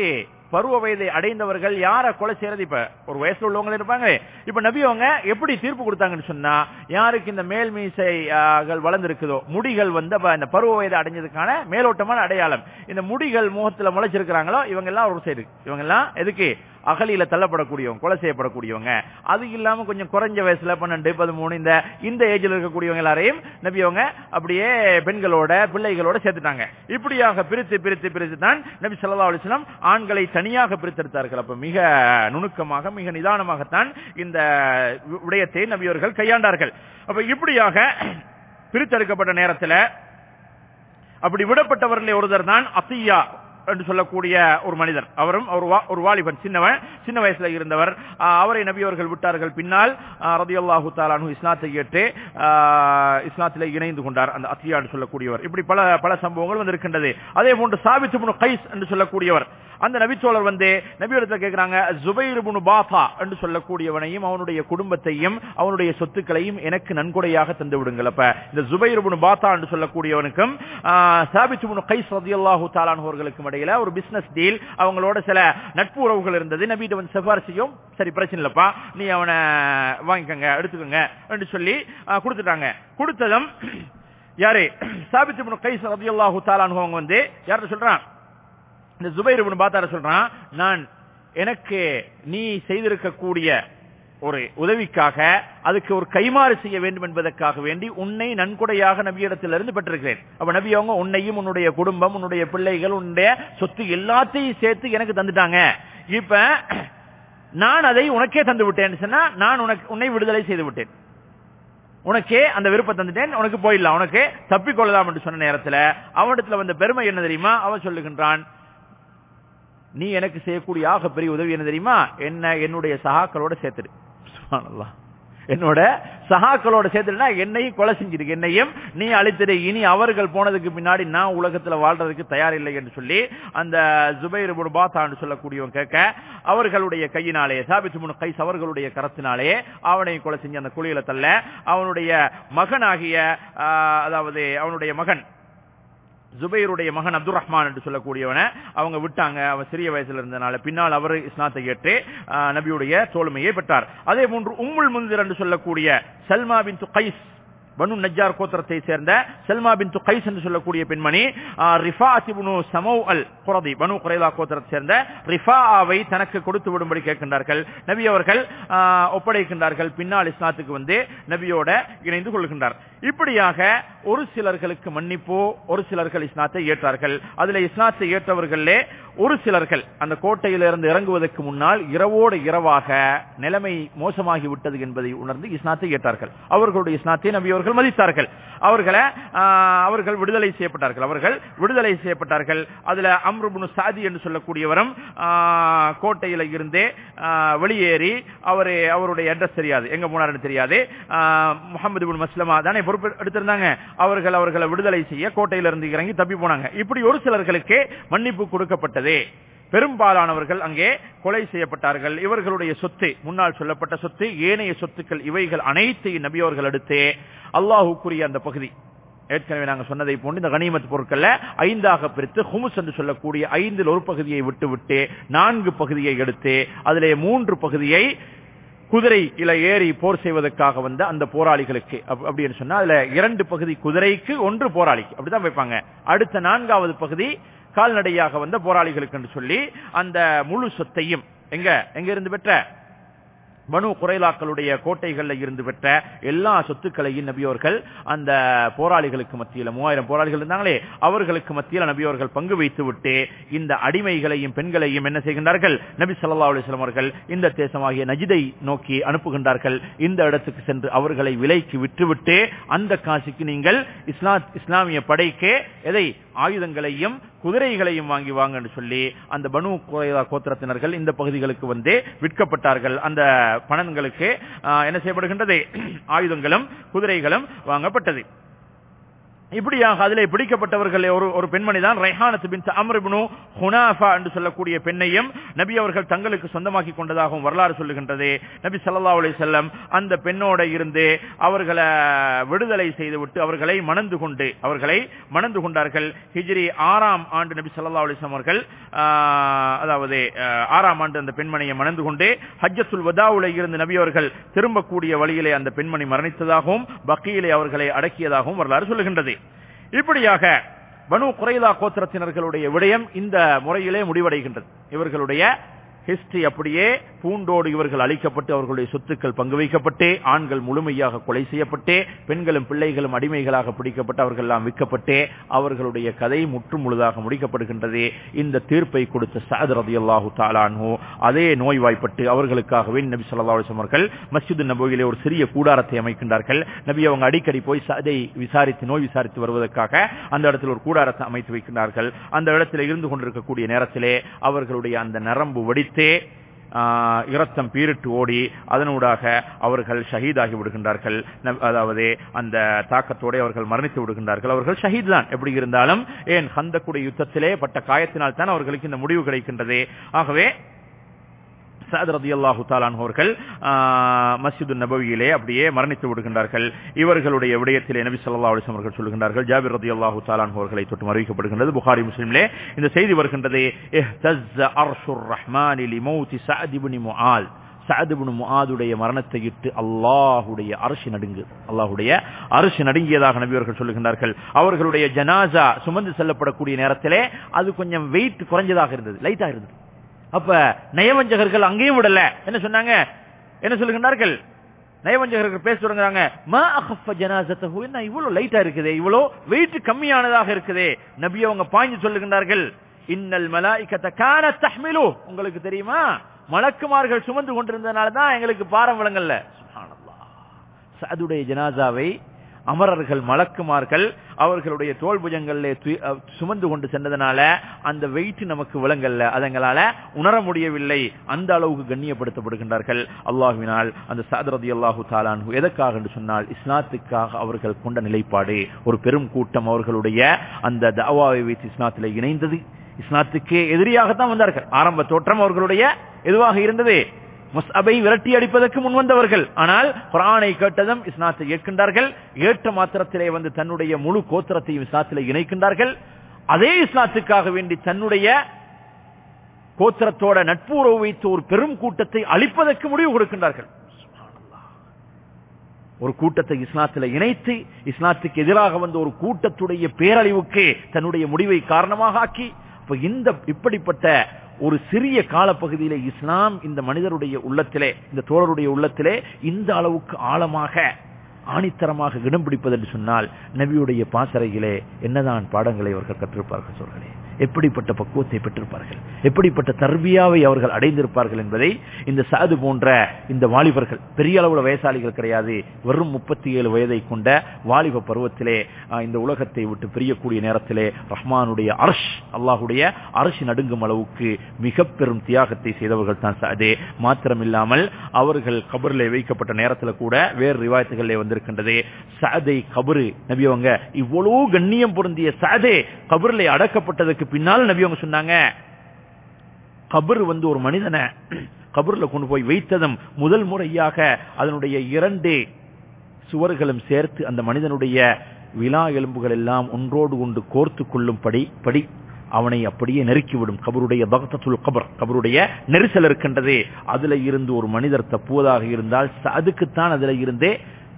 பருவ வயதை அடைந்தவர்கள் யார கொலை செய்யறது இப்ப ஒரு வயசுல உள்ளவங்க இருப்பாங்க இப்ப நபி அவங்க எப்படி தீர்ப்பு கொடுத்தாங்கன்னு சொன்னா யாருக்கு இந்த மேல் மீசைகள் வளர்ந்திருக்குதோ முடிகள் வந்து அப்ப இந்த பருவ வயது அடைஞ்சதுக்கான மேலோட்டமான அடையாளம் இந்த முடிகள் முகத்துல முளைச்சிருக்கிறாங்களோ இவங்க எல்லாம் ஒரு சைடு இவங்க எல்லாம் எதுக்கு அகலியில தள்ளப்படக்கூடியவங்க கொலை செய்யப்படக்கூடியவங்க அது இல்லாம கொஞ்சம் குறைஞ்ச வயசுல பன்னெண்டு பதிமூணு இந்த இந்த ஏஜ்ல இருக்கக்கூடியவங்க எல்லாரையும் நபி அவங்க அப்படியே பெண்களோட பிள்ளைகளோட சேர்த்துட்டாங்க இப்படியாக பிரித்து பிரித்து பிரித்து தான் நபி ஸல்லல்லாஹு அலைஹி வஸல்லம் ஆண்களை தனியாக பிரித்தெடுத்தார்கள் அப்ப மிக நுணுக்கமாக மிக நிதானமாகத்தான் இந்த விடயத்தை நபி அவர்கள் கையாண்டார்கள் அப்ப இப்படியாக பிரித்தெடுக்கப்பட்ட நேரத்தில் அப்படி விடப்பட்டவர்களே ஒருவர் தான் அத்தியா என்று சொல்லக்கூடிய ஒரு மனிதர் அவரும் ஒரு வா- ஒரு வாலிபன் சின்னவன் சின்ன வயசுல இருந்தவர் ஆஹ் அவரை நபி அவர்கள் விட்டார்கள் பின்னால் ரதியல்லாஹு தாலானு இஸ்லாத்தை ஏற்று ஆஹ் இஸ்லாத்திலே இணைந்து கொண்டார் அந்த அத்தியா என்று சொல்லக்கூடியவர் இப்படி பல பல சம்பவங்கள் வந்து இருக்கின்றது அதே போன்று சாபித் இப்னு கைஸ் என்று சொல்லக்கூடியவர் அந்த நபிச்சோழர் வந்து நபியிடத்தில் கேட்கிறாங்க ஜுபைர் இப்னு பாஃபா என்று சொல்லக்கூடியவனையும் அவனுடைய குடும்பத்தையும் அவனுடைய சொத்துக்களையும் எனக்கு நன்கொடையாக தந்து விடுங்கள் அப்ப இந்த ஜுபைர் இப்னு பாத்தா என்று சொல்லக்கூடியவனுக்கும் ஆஹ், சாபித் இப்னு கைஸ் ரதியல்லாஹு தாலான் அவர்களுக்கும் இடையில ஒரு பிசினஸ் டீல் அவங்களோட சில நட்பு உறவுகள் இருந்தது நபியிட்ட வந்து சிபாரிசையும் சரி பிரச்சனை இல்லப்பா நீ அவனை வாங்கிக்கங்க எடுத்துக்கோங்க என்று சொல்லி ஆஹ், கொடுத்துட்டாங்க கொடுத்ததும் யாரு சாபித் இப்னு கைஸ் ரதியல்லாஹு தாலான் அவங்க வந்து யார்கிட்ட சொல்றான் இந்த ஜுபைர் இப்னு பாத்தார சொல்றான் நான் எனக்கு நீ செய்திருக்கக்கூடிய ஒரு உதவிக்காக அதுக்கு ஒரு கைமாறு செய்ய வேண்டும் என்பதற்காக வேண்டி உன்னை நன்கொடையாக நபியிடத்திலிருந்து பெற்றிருக்கிறேன் அப்ப நபி அவங்க உன்னையும் உன்னுடைய குடும்பம் உன்னுடைய பிள்ளைகள் உன்னுடைய சொத்து எல்லாத்தையும் சேர்த்து எனக்கு தந்துட்டாங்க இப்ப நான் அதை உனக்கே தந்து விட்டேன்னு சொன்னா நான் உனக்கு உன்னை விடுதலை செய்து விட்டேன் உனக்கே அந்த விருப்பம் தந்துட்டேன் உனக்கு போயிடலாம் உனக்கு தப்பிக்கொள்ளலாம் என்று சொன்ன நேரத்துல அவனிடத்துல வந்த பெருமை என்ன தெரியுமா அவன் சொல்லுகின்றான் நீ எனக்கு செய்யக்கூடிய ஆக பெரிய உதவி என்ன தெரியுமா என்ன என்னுடைய சகாக்களோட சேர்த்துடு சுப்ஹானல்லாஹ். என்னோட சகாக்களோட சேர்த்துடுனா என்னையும் கொலை செஞ்சிருக்கு என்னையும் நீ அழித்திடு இனி அவர்கள் போனதுக்கு பின்னாடி நான் உலகத்துல வாழ்றதுக்கு தயாரில்லை என்று சொல்லி அந்த ஜுபைர் இப்னு பாத்தா என்று சொல்லக்கூடியவன் கேட்க அவர்களுடைய கையினாலே சாபித் முன் கைஸ் அவர்களுடைய கரத்தினாலே அவனை கொலை செஞ்சு அந்த குழியில தள்ள அவனுடைய மகனாகிய ஆஹ், அதாவது அவனுடைய மகன் ஜுபைருடைய மகன் அப்துல் ரஹ்மான் என்று சொல்லக்கூடியவனை அவங்க விட்டாங்க அவன் சிறிய வயசுல இருந்தனால பின்னால் அவர் இஸ்லாத்தை ஏற்று ஆஹ், நபியுடைய தோழமையை பெற்றார் அதே போன்று உம்முல் முந்திர் என்று சொல்லக்கூடிய Salma bin Qais Banu Najjar கோத்திரத்தை சேர்ந்த செல்மா பின் கைஸ் என்று சொல்லக்கூடிய பெண்மணி ரிஃபாத் இப்னு சமௌ அல் குரதி பனு குறைலா கோத்திரத்தை சேர்ந்த ரிஃபாவை தனக்கு கொடுத்து விடும்படி கேட்கின்றார்கள் நபி அவர்கள் ஆஹ், ஒப்படைக்கின்றார்கள் பின்னால் இஸ்லாத்துக்கு வந்து நபியோட இணைந்து கொள்கின்றார் இப்படியாக ஒரு சிலர்களுக்கு மன்னிப்பு ஒரு சிலர்கள் இஸ்லாத்தை ஏற்றார்கள் அதுல இஸ்லாத்தை ஏற்றவர்களே ஒரு சிலர்கள் அந்த கோட்டையிலிருந்து இறங்குவதற்கு முன்னால் இரவோடு இரவாக நிலைமை மோசமாகி விட்டது என்பதை உணர்ந்து இஸ்லாத்தை ஏற்றார்கள் அவர்களுடைய இஸ்லாத்தை நபி அவர்கள் மதித்தார்கள் அவர்களை ஆஹ், அவர்கள் விடுதலை செய்யப்பட்டார்கள் அவர்கள் விடுதலை செய்யப்பட்டார்கள் அதுல அம்ருபுனு சாதி என்று சொல்லக்கூடியவரும் ஆஹ், கோட்டையில இருந்தே ஆஹ், வெளியேறி அவரு அவருடைய அட்ரஸ் தெரியாது எங்க போனாருன்னு தெரியாது ஆஹ், முகமது பின் மஸ்லமா தானே பொறுப்பு எடுத்திருந்தாங்க அவர்கள் அவர்களை விடுதலை செய்ய கோட்டையிலிருந்து இறங்கி தப்பி போனாங்க இப்படி ஒரு சிலர்களுக்கு மன்னிப்பு கொடுக்கப்பட்டது பெரும்பாலானவர்கள் அங்கே கொலை செய்யப்பட்டார்கள் இவர்களுடைய சொத்து முன்னால் சொல்லப்பட்ட சொத்து ஏனைய சொத்துக்கள் இவைகள் அனைத்தையும் நபியவர்கள் எடுத்து அல்லாஹுக்குரிய அந்த பகுதி ஏற்கனவே நாங்க சொன்னதை போன்று இந்த கனிமத் பொருட்கள்ல ஐந்தாக பிரித்து ஹுமுஸ் என்று சொல்லக்கூடிய ஐந்தில் ஒரு பகுதியை விட்டு விட்டு நான்கு பகுதியை எடுத்து அதிலே மூன்று பகுதியை குதிரை இல ஏறி போர் செய்வதற்காக வந்த அந்த போராளிகளுக்கு அப்- அப்படின்னு சொன்னா அதுல இரண்டு பகுதி குதிரைக்கு ஒன்று போராளிக்கு அப்படிதான் வைப்பாங்க அடுத்த நான்காவது பகுதி கால்நடையாக வந்த போராளிகளுக்கு என்று சொல்லி அந்த முழு சொத்தையும் எங்க எங்க இருந்து பெற்ற பனு குறைலாக்களுடைய கோட்டைகள்ல இருந்து பெற்ற எல்லா சொத்துக்களையும் நபியோர்கள் அந்த போராளிகளுக்கு மத்தியில மூவாயிரம் போராளிகள் இருந்தாங்களே அவர்களுக்கு மத்தியில நபியோர்கள் பங்கு வைத்து விட்டு இந்த அடிமைகளையும் பெண்களையும் என்ன செய்கின்றார்கள் நபி ஸல்லல்லாஹு அலைஹி வஸல்லம் அவர்கள் இந்த தேசமாகிய நஜிதை நோக்கி அனுப்புகின்றார்கள் இந்த இடத்துக்கு சென்று அவர்களை விலைக்கு விற்றுவிட்டு அந்த காசுக்கு நீங்கள் இஸ்லாம் இஸ்லாமிய படைக்கு எதை ஆயுதங்களையும் குதிரைகளையும் வாங்கி வாங்கன்னு சொல்லி அந்த பனு குறைலா கோத்திரத்தினர்கள் இந்த பகுதிகளுக்கு வந்து விற்கப்பட்டார்கள் அந்த பணங்களுக்கு ஆஹ், என்ன செய்யப்படுகின்றது ஆயுதங்களும் குதிரைகளும் வாங்கப்பட்டது இப்படியாக அதிலே பிடிக்கப்பட்டவர்கள் ஒரு ஒரு பெண்மணி தான் ரெஹானத் பின் அம்ரிபுனு ஹுனாஃபா என்று சொல்லக்கூடிய பெண்ணையும் நபி அவர்கள் தங்களுக்கு சொந்தமாக்கி கொண்டதாகவும் வரலாறு சொல்லுகின்றது நபி ஸல்லல்லாஹு அலைஹி வஸல்லம் அந்த பெண்ணோட இருந்து அவர்களை விடுதலை செய்துவிட்டு அவர்களை மணந்து கொண்டு அவர்களை மணந்து கொண்டார்கள் ஹிஜ்ரி ஆறாம் ஆண்டு நபி ஸல்லல்லாஹு அலைஹி வஸல்லம் அவர்கள் ஆஹ், அதாவது ஆஹ், ஆறாம் ஆண்டு அந்த பெண்மணியை மணந்து கொண்டு ஹஜ்ஜத்துல் வதாவுல இருந்து நபி அவர்கள் திரும்பக்கூடிய வழியிலே அந்த பெண்மணி மரணித்ததாகவும் பக்கியிலே அவர்களை அடக்கியதாகவும் வரலாறு சொல்லுகின்றது இப்படியாக பனு குறைலா கோத்திரத்தினர்களுடைய விடயம் இந்த முறையிலே முடிவடைகின்றது இவர்களுடைய ஹிஸ்டரி அப்படியே பூண்டோடு இவர்கள் அழிக்கப்பட்டு அவர்களுடைய சொத்துக்கள் பங்கு வைக்கப்பட்டு ஆண்கள் முழுமையாக கொலை செய்யப்பட்டு பெண்களும் பிள்ளைகளும் அடிமைகளாக பிடிக்கப்பட்டு அவர்கள் எல்லாம் விற்கப்பட்டு அவர்களுடைய கதை முற்றும் முழுதாக முடிக்கப்படுகின்றது இந்த தீர்ப்பை கொடுத்த சஅத் ரதியல்லாஹு தாலானு அதே நோய்வாய்ப்பட்டு அவர்களுக்காகவே நபி ஸல்லல்லாஹு அலைஹி வஸல்லம் அவர்கள் மஸ்ஜித் நபவியிலே ஒரு சிறிய கூடாரத்தை அமைக்கின்றார்கள் நபி அவங்க அடிக்கடி போய் சதை விசாரித்து நோய் விசாரித்து வருவதற்காக அந்த இடத்தில் ஒரு கூடாரத்தை அமைத்து வைக்கின்றார்கள் அந்த இடத்தில் இருந்து கொண்டிருக்கக்கூடிய நேரத்திலே அவர்களுடைய அந்த நரம்பு வெடித்து ஆஹ், இரத்தம் பீரிட்டு ஓடி அதனூடாக அவர்கள் ஷஹீதாகி விடுகின்றார்கள் நம்- அதாவது அந்த தாக்கத்தோடு அவர்கள் மரணித்து விடுகின்றார்கள் அவர்கள் ஷஹீத் தான் எப்படி இருந்தாலும் ஏன் ஹந்தக்குடைய யுத்தத்திலே பட்ட காயத்தினால் தான் அவர்களுக்கு இந்த முடிவு கிடைக்கின்றது ஆகவே சஅத் ரதியல்லாஹு தாலான் அவர்கள் மஸ்ஜிது நபவியிலே அப்படியே மரணித்து விடுகின்றார்கள் இவர்களுடைய விடயத்திலே நபி ஸல்லல்லாஹு அலைஹி வஸல்லம் அவர்கள் சொல்லுகின்றார்கள் ஜாபிர் ரதியல்லாஹு தாலான் அவர்களை தொட்டு அறிவிக்கப்படுகின்றது புகாரி முஸ்லிமிலே இந்த செய்தி வருகின்றது இஹ்தஸ்ஸ அர்ஷுர் ரஹ்மானி லிமௌதி சஅத் இப்னு முஆல் சஅத் இப்னு முஆதுடைய மரணத்தை இட்டு அல்லாஹ்வுடைய அரிசி நடுங்கு அல்லாஹ்வுடைய அரிசி நடுங்கியதாக நபி அவர்கள் சொல்லுகின்றார்கள் அவர்களுடைய ஜனாசா சுமந்து செல்லப்படக்கூடிய நேரத்திலே அது கொஞ்சம் வெயிட் குறைஞ்சதாக இருந்தது லைட்டா இருந்தது அப்ப நயவஞ்சகர்கள் அங்கேயும் விடல என்ன சொன்னாங்க என்ன சொல்லுகின்றார்கள் நயவஞ்சகர்கள் பேச தொடங்குறாங்க மா அகஃப ஜனாசத்தஹு என்ன இவ்வளவு லைட்டா இருக்குதே இவ்வளவு வெயிட் கம்மியானதாக இருக்குதே நபி அவங்க பாய்ஞ்சு சொல்லுகின்றார்கள் இன்னல் மலாயிக்கத்த கான தஹ்மிலு உங்களுக்கு தெரியுமா மலக்குமார்கள் சுமந்து கொண்டிருந்தனால தான் எங்களுக்கு பாரம் விளங்கல்ல சுப்ஹானல்லாஹ் சஅதுடைய ஜனாசாவை அமரர்கள் மலக்குமார்கள் அவர்களுடைய தோல் புஜங்களிலே து- அஹ் சுமந்து கொண்டு சென்றதனால அந்த வெயிட் நமக்கு விளங்கல்ல அதங்களால உணர முடியவில்லை அந்த அளவுக்கு கண்ணியப்படுத்தப்படுகின்றார்கள் அல்லாஹ்வினால் அந்த சாதரதி அல்லாஹு தாலான்ஹு எதற்காக என்று சொன்னால் இஸ்லாத்துக்காக அவர்கள் கொண்ட நிலைப்பாடு ஒரு பெரும் கூட்டம் அவர்களுடைய அந்த தாவாவை வைத்து இஸ்லாத்திலே இணைந்தது இஸ்லாத்துக்கே எதிரியாகத்தான் வந்தார்கள் ஆரம்ப தோற்றம் அவர்களுடைய எதுவாக இருந்தது முஸ்அபை விரட்டி அடிப்பதற்கு முன் வந்தவர்கள் ஆனால் குரானை கேட்டதும் இஸ்லாத்தை ஏற்கின்றார்கள் ஏற்ற மாத்திரத்திலே வந்து தன்னுடைய முழு கோத்திரத்தையும் இஸ்லாத்திலே இணைக்கின்றார்கள் அதே இஸ்லாத்துக்காக வேண்டி தன்னுடைய கோத்திரத்தோட நட்புறவு வைத்து ஒரு பெரும் கூட்டத்தை அழிப்பதற்கு முடிவு கொடுக்கின்றார்கள் சுப்ஹானல்லாஹ். ஒரு கூட்டத்தை இஸ்லாத்தில் இணைத்து இஸ்லாத்துக்கு எதிராக வந்த ஒரு கூட்டத்துடைய பேரழிவுக்கு தன்னுடைய முடிவை காரணமாக ஆக்கி அப்ப இந்த இப்படிப்பட்ட ஒரு சிறிய காலப்பகுதியிலே இஸ்லாம் இந்த மனிதருடைய உள்ளத்திலே இந்த தோழருடைய உள்ளத்திலே இந்த அளவுக்கு ஆழமாக ஆணித்தரமாக இடம் பிடிப்பது என்று சொன்னால் நபியுடைய பாசறையிலே என்னதான் பாடங்களை அவர்கள் கற்றிருப்பார்கள் சொல்களே எப்படிப்பட்ட பக்குவத்தை பெற்றிருப்பார்கள் எப்படிப்பட்ட தர்பியாவை அவர்கள் அடைந்திருப்பார்கள் என்பதை இந்த சாது போன்ற இந்த வாலிபர்கள் பெரிய அளவுல வயசாளிகள் கிடையாது வெறும் முப்பத்தி ஏழு வயதை கொண்ட வாலிப பருவத்திலே ஆஹ், இந்த உலகத்தை விட்டு பிரியக்கூடிய நேரத்திலே ரஹ்மானுடைய அரஷ் அல்லாஹுடைய அரசு நடுங்கும் அளவுக்கு மிக பெரும் தியாகத்தை செய்தவர்கள் தான் சாதே மாத்திரமில்லாமல் அவர்கள் கபரிலே வைக்கப்பட்ட நேரத்தில் கூட வேறு ரிவாயத்துகளிலே வந்திருக்கின்றது சாதை கபரு நபி அவங்க இவ்வளவு கண்ணியம் பொருந்திய சாதே கபரிலே அடக்கப்பட்டதுக்கு பின்னால் நபி அவங்க சொன்னாங்க கபர் வந்து ஒரு மனிதனை கபர்ல கொண்டு போய் வைத்ததும் முதல் முறையாக அதனுடைய இரண்டு சுவர்களும் சேர்த்து அந்த மனிதனுடைய விழா எலும்புகள் எல்லாம் ஒன்றோடு ஒன்று கோர்த்து கொள்ளும் படி படி அவனை அப்படியே நெருக்கிவிடும் கபருடைய பகத்தத்துல் கபர் கபருடைய நெரிசல் இருக்கின்றது அதுல இருந்து ஒரு மனிதர் தப்புவதாக இருந்தால் அதுக்குத்தான் அதுல இருந்தே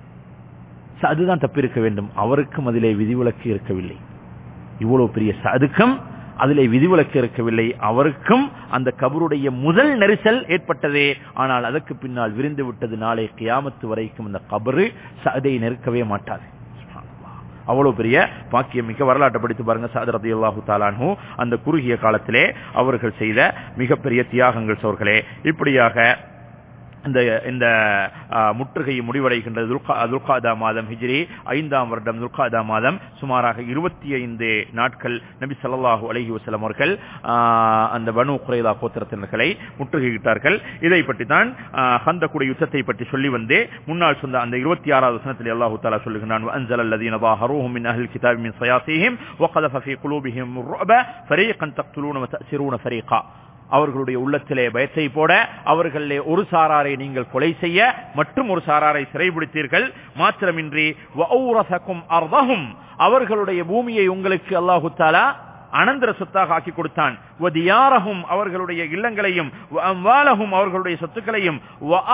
அதுதான் தப்பிருக்க வேண்டும் அவருக்கும் அதிலே விதிவிலக்கு இருக்கவில்லை இவ்வளவு பெரிய சதுக்கம் அதிலே விதிவிலக்கு இருக்கவில்லை அவருக்கும் அந்த கபருடைய முதல் நெரிசல் ஏற்பட்டதே ஆனால் அதற்கு பின்னால் விரிந்து விட்டது நாளை கியாமத்து வரைக்கும் அந்த கபரு சதை நெருக்கவே மாட்டாது சுப்ஹானல்லாஹ். அவ்வளவு பெரிய பாக்கியம் மிக்க வரலாற்றை படித்து பாருங்க சாதர் ரதி அல்லாஹு தாலானு அந்த குறுகிய காலத்திலே அவர்கள் செய்த மிகப்பெரிய தியாகங்கள் சோர்களே இப்படியாக இந்த இந்த முற்றுகை முடிவடைகின்றது துல்காதா மாதம் ஹிஜ்ரி ஐந்தாம் வருடம் துல்காதா மாதம் சுமாராக இருபத்தி ஐந்து நாட்கள் நபி சல்லாஹூ அலஹி வசலம் அவர்கள் அந்த பனு குறைதா கோத்திரத்தினர்களை முற்றுகையிட்டார்கள் இதை பற்றி தான் ஹந்தக்குடி யுத்தத்தை பற்றி சொல்லி வந்து முன்னாள் சொந்த அந்த இருபத்தி ஆறாவது வசனத்தில் அல்லாஹு தாலா சொல்லுகிறான் அன்சல் الذين ظاهروهم من أهل الكتاب من صياصيهم وقذف في قلوبهم الرعب فريقا تقتلون وتأسرون فريقا அவர்களுடைய உள்ளத்திலே பயத்தை போட அவர்களே ஒரு சாராரை நீங்கள் கொலை செய்ய மற்றும் ஒரு சாராரை சிறைபிடித்தீர்கள் மாத்திரமின்றி அர்தகும் அவர்களுடைய பூமியை உங்களுக்கு அல்லாஹு தாலா அனந்தர சொத்தாக ஆக்கி கொடுத்தான் வதியாரகும் அவர்களுடைய இல்லங்களையும் அம்வாலகும் அவர்களுடைய சொத்துக்களையும்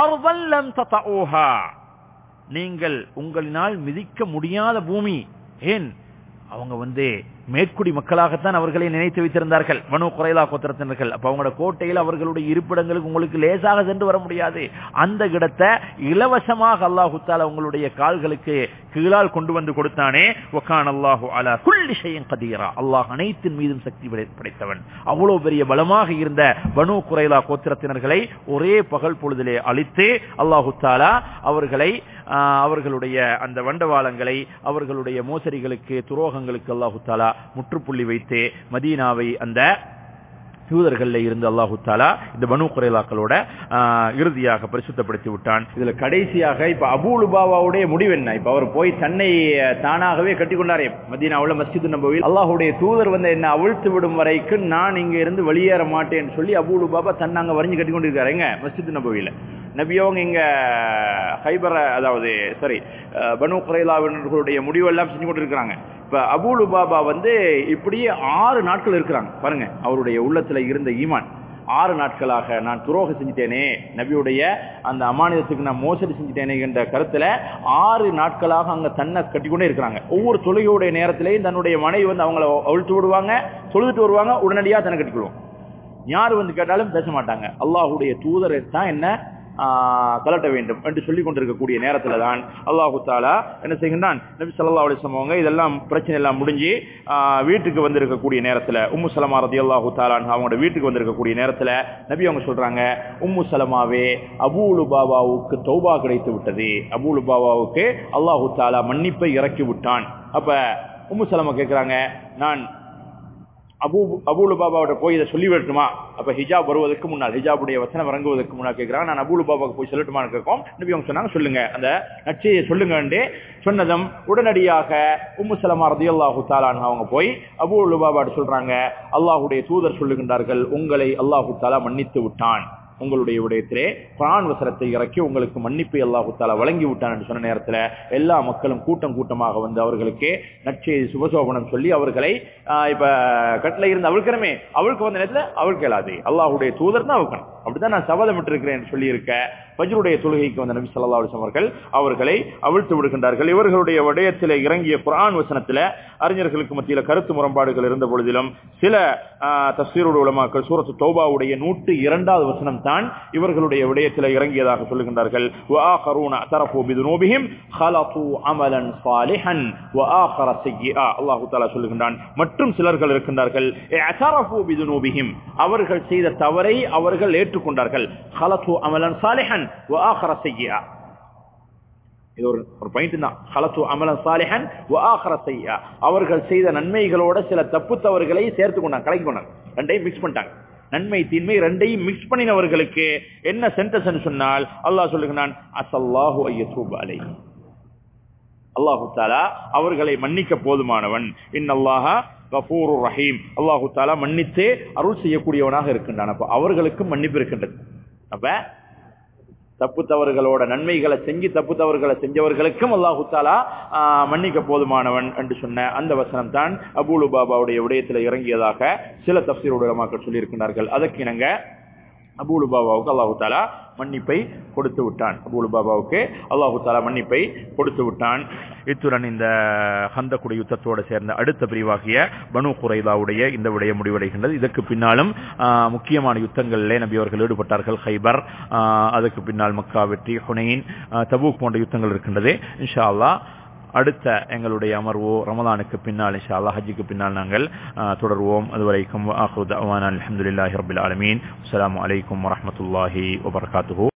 நீங்கள் உங்களினால் மிதிக்க முடியாத பூமி ஏன் அவங்க வந்து மேற்குடி மக்களாகத்தான் அவர்களை நினைத்து வைத்திருந்தார்கள் மனு குறைலா கோத்திரத்தினர்கள் அப்ப அவங்களோட கோட்டையில் அவர்களுடைய இருப்பிடங்களுக்கு உங்களுக்கு லேசாக சென்று வர முடியாது அந்த இடத்தை இலவசமாக அல்லாஹு தாலா உங்களுடைய கால்களுக்கு கீழால் கொண்டு வந்து கொடுத்தானே ஒக்கான் அல்லாஹு அலா குள்ளி செய்யும் கதீரா அல்லாஹ் அனைத்தின் மீதும் சக்தி படைத்தவன் அவ்வளவு பெரிய பலமாக இருந்த பனு குறைலா கோத்திரத்தினர்களை ஒரே பகல் பொழுதிலே அழித்து அல்லாஹு தாலா அவர்களை அவர்களுடைய அந்த வண்டவாளங்களை அவர்களுடைய மோசடிகளுக்கு துரோகங்களுக்கு அல்லாஹு தாலா முற்றுப்புள்ளி வைத்து மதீனாவை அந்த யூதர்கள்ல இருந்து அல்லாஹு தாலா இந்த பனு குறைலாக்களோட இறுதியாக பரிசுத்தப்படுத்தி விட்டான் இதுல கடைசியாக இப்ப அபூலுபாவாவுடைய முடிவு என்ன இப்ப அவர் போய் தன்னை தானாகவே கட்டிக்கொண்டாரே மதீனாவுல மஸ்ஜித் நபவில் அல்லாஹுடைய தூதர் வந்து என்ன அவிழ்த்து விடும் வரைக்கும் நான் இங்க இருந்து வெளியேற மாட்டேன்னு சொல்லி அபூலுபாபா தன்னை அங்க வரைஞ்சு கட்டி கொண்டிருக்காரு எங்க மஸ்ஜித் நபவியில நபியவங்க இங்க ஹைபர அதாவது சாரி பனு குறைலாவினர்களுடைய முடிவெல்லாம் செஞ்சு கொண்டிருக்கிறாங்க இப்ப அபூலு பாபா வந்து இப்படியே ஆறு நாட்கள் இருக்கிறாங்க பாருங்க அவருடைய உள்ளத்துல இருந்த ஈமான் ஆறு நாட்களாக நான் துரோகம் செஞ்சிட்டேனே நபியுடைய அந்த அமானிதத்துக்கு நான் மோசடி செஞ்சிட்டேனே என்ற கருத்துல ஆறு நாட்களாக அங்க தன்னை கட்டிக்கொண்டே இருக்கிறாங்க ஒவ்வொரு தொழுகையுடைய நேரத்திலையும் தன்னுடைய மனைவி வந்து அவங்கள அழுத்து விடுவாங்க தொழுதுட்டு வருவாங்க உடனடியாக தன்னை கட்டிக்கொள்வோம் யார் வந்து கேட்டாலும் பேச மாட்டாங்க அல்லாஹுடைய தூதர் தான் என்ன கலட்ட வேண்டும் என்று சொல்லிக் கொண்டிருக்கக்கூடிய நேரத்தில் தான் அல்லாஹு தாலா என்ன செய்கின்றான் நபி சல்லா அலிஸ்லாம் அவங்க இதெல்லாம் பிரச்சனை எல்லாம் முடிஞ்சு வீட்டுக்கு வந்திருக்கக்கூடிய நேரத்தில் உம்மு சலமா ரதி அல்லாஹு தாலான் அவங்களோட வீட்டுக்கு வந்திருக்கக்கூடிய நேரத்தில் நபி அவங்க சொல்றாங்க உம்மு சலமாவே அபூலு பாபாவுக்கு தௌபா கிடைத்து விட்டது அபூலு பாபாவுக்கு அல்லாஹு தாலா மன்னிப்பை இறக்கி விட்டான் அப்ப உம்மு சலமா கேட்கிறாங்க நான் அபூ அபூலு பாபாவோட போய் இதை சொல்லி விடட்டுமா அப்ப ஹிஜாப் வருவதற்கு முன்னால் ஹிஜாபுடைய வசனம் இறங்குவதற்கு முன்னால் கேட்கிறாங்க நான் அபூலு பாபாவுக்கு போய் சொல்லட்டுமான்னு கேட்கும் நபி அவங்க சொன்னாங்க சொல்லுங்க அந்த நச்சையை சொல்லுங்க சொன்னதும் உடனடியாக உம்மு சலமா ரதி அல்லாஹு தாலான் அவங்க போய் அபூலு பாபாட்டு சொல்றாங்க அல்லாஹுடைய தூதர் சொல்லுகின்றார்கள் உங்களை அல்லாஹு தாலா மன்னித்து விட்டான் உங்களுடைய விடயத்திலே குரான் வசனத்தை இறக்கி உங்களுக்கு மன்னிப்பை அல்லாஹு தாலா வழங்கி விட்டான் என்று சொன்ன நேரத்தில் எல்லா மக்களும் கூட்டம் கூட்டமாக வந்து அவர்களுக்கு நற்செய்தி சுபசோபனம் சொல்லி அவர்களை இப்ப கட்டில இருந்து அவிழ்க்கிறமே அவளுக்கு வந்த நேரத்தில் அவள் கேளாது அல்லாஹுடைய தூதர் தான் அவுக்கணும் அப்படிதான் நான் சபதம் இருக்கிறேன் சொல்லி இருக்க பஜ்ருடைய தொழுகைக்கு வந்த நபி சல்லா அலிஸ்லாம் அவர்கள் அவர்களை அவிழ்த்து விடுகின்றார்கள் இவர்களுடைய விடயத்தில் இறங்கிய குரான் வசனத்தில் அறிஞர்களுக்கு மத்தியில் கருத்து முரண்பாடுகள் இருந்த பொழுதிலும் சில தஸ்வீருடைய உலமாக்கள் சூரத்து தௌபாவுடைய நூற்று இரண்டாவது வசனம் தான் இவர்களுடைய விடயத்தில் இறங்கியதாக சொல்லுகின்றார்கள் சொல்லுகின்றான் மற்றும் சிலர்கள் இருக்கின்றார்கள் அவர்கள் செய்த தவறை அவர்கள் ஏற்றுக்கொண்டார்கள் ஹலத்து அமலன் சாலிஹன் இது ஒரு ஒரு பாயிண்ட் தான் ஹலத்து அமலன் சாலிஹன் அவர்கள் செய்த நன்மைகளோட சில தப்பு தவறுகளை சேர்த்து கொண்டாங்க கலக்கி கொண்டாங்க ரெண்டையும் மிக்ஸ் பண்ணிட்டாங்க நன்மை தீன்மை ரெண்டையும் மிக்ஸ் பண்ணினவர்களுக்கு என்ன சென்டென்ஸ் சொன்னால் அல்லாஹ் சொல்லுகிறான் அசல்லாஹு ஐயசூப் அலை அல்லாஹு தாலா அவர்களை மன்னிக்க போதுமானவன் இன்னல்லாஹா கபூர் ரஹீம் அல்லாஹு தாலா மன்னித்து அருள் செய்யக்கூடியவனாக இருக்கின்றான் அப்ப அவர்களுக்கும் மன்னிப்பு இருக்கின்றது அப்ப தப்பு தவறுகளோட நன்மைகளை செஞ்சு தப்பு தவறுகளை செஞ்சவர்களுக்கும் அல்லாஹு தாலா மன்னிக்க போதுமானவன் என்று சொன்ன அந்த வசனம் தான் அபூலு பாபாவுடைய விடயத்தில் இறங்கியதாக சில தப்சீருடைய மக்கள் சொல்லியிருக்கிறார்கள் அதற்கு இணங்க அபூலு பாபாவுக்கு அல்லாஹு தாலா மன்னிப்பை கொடுத்து விட்டான் அபூலு பாபாவுக்கு அல்லாஹு தாலா மன்னிப்பை கொடுத்து விட்டான் இத்துடன் இந்த ஹந்தக்குடி யுத்தத்தோடு சேர்ந்த அடுத்த பிரிவாகிய பனு குறைலாவுடைய இந்த விடைய முடிவடைகின்றது இதற்கு பின்னாலும் முக்கியமான யுத்தங்களிலே நபி அவர்கள் ஈடுபட்டார்கள் ஹைபர் அதுக்கு பின்னால் மக்கா வெற்றி ஹுனைன் தபூக் போன்ற யுத்தங்கள் இருக்கின்றது இன்ஷா அல்லா அடுத்த எங்களுடைய அமர்வோ ரமலானுக்கு பின்னால் இன்ஷா அல்லா ஹஜ்ஜுக்கு பின்னால் நாங்கள் தொடர்வோம் அதுவரைக்கும் அஹமதுல்லாஹி ரபில் ஆலமீன் அஸ்லாம் வலைக்கம் வரமத்துல்லாஹி வபர்காத்துஹூ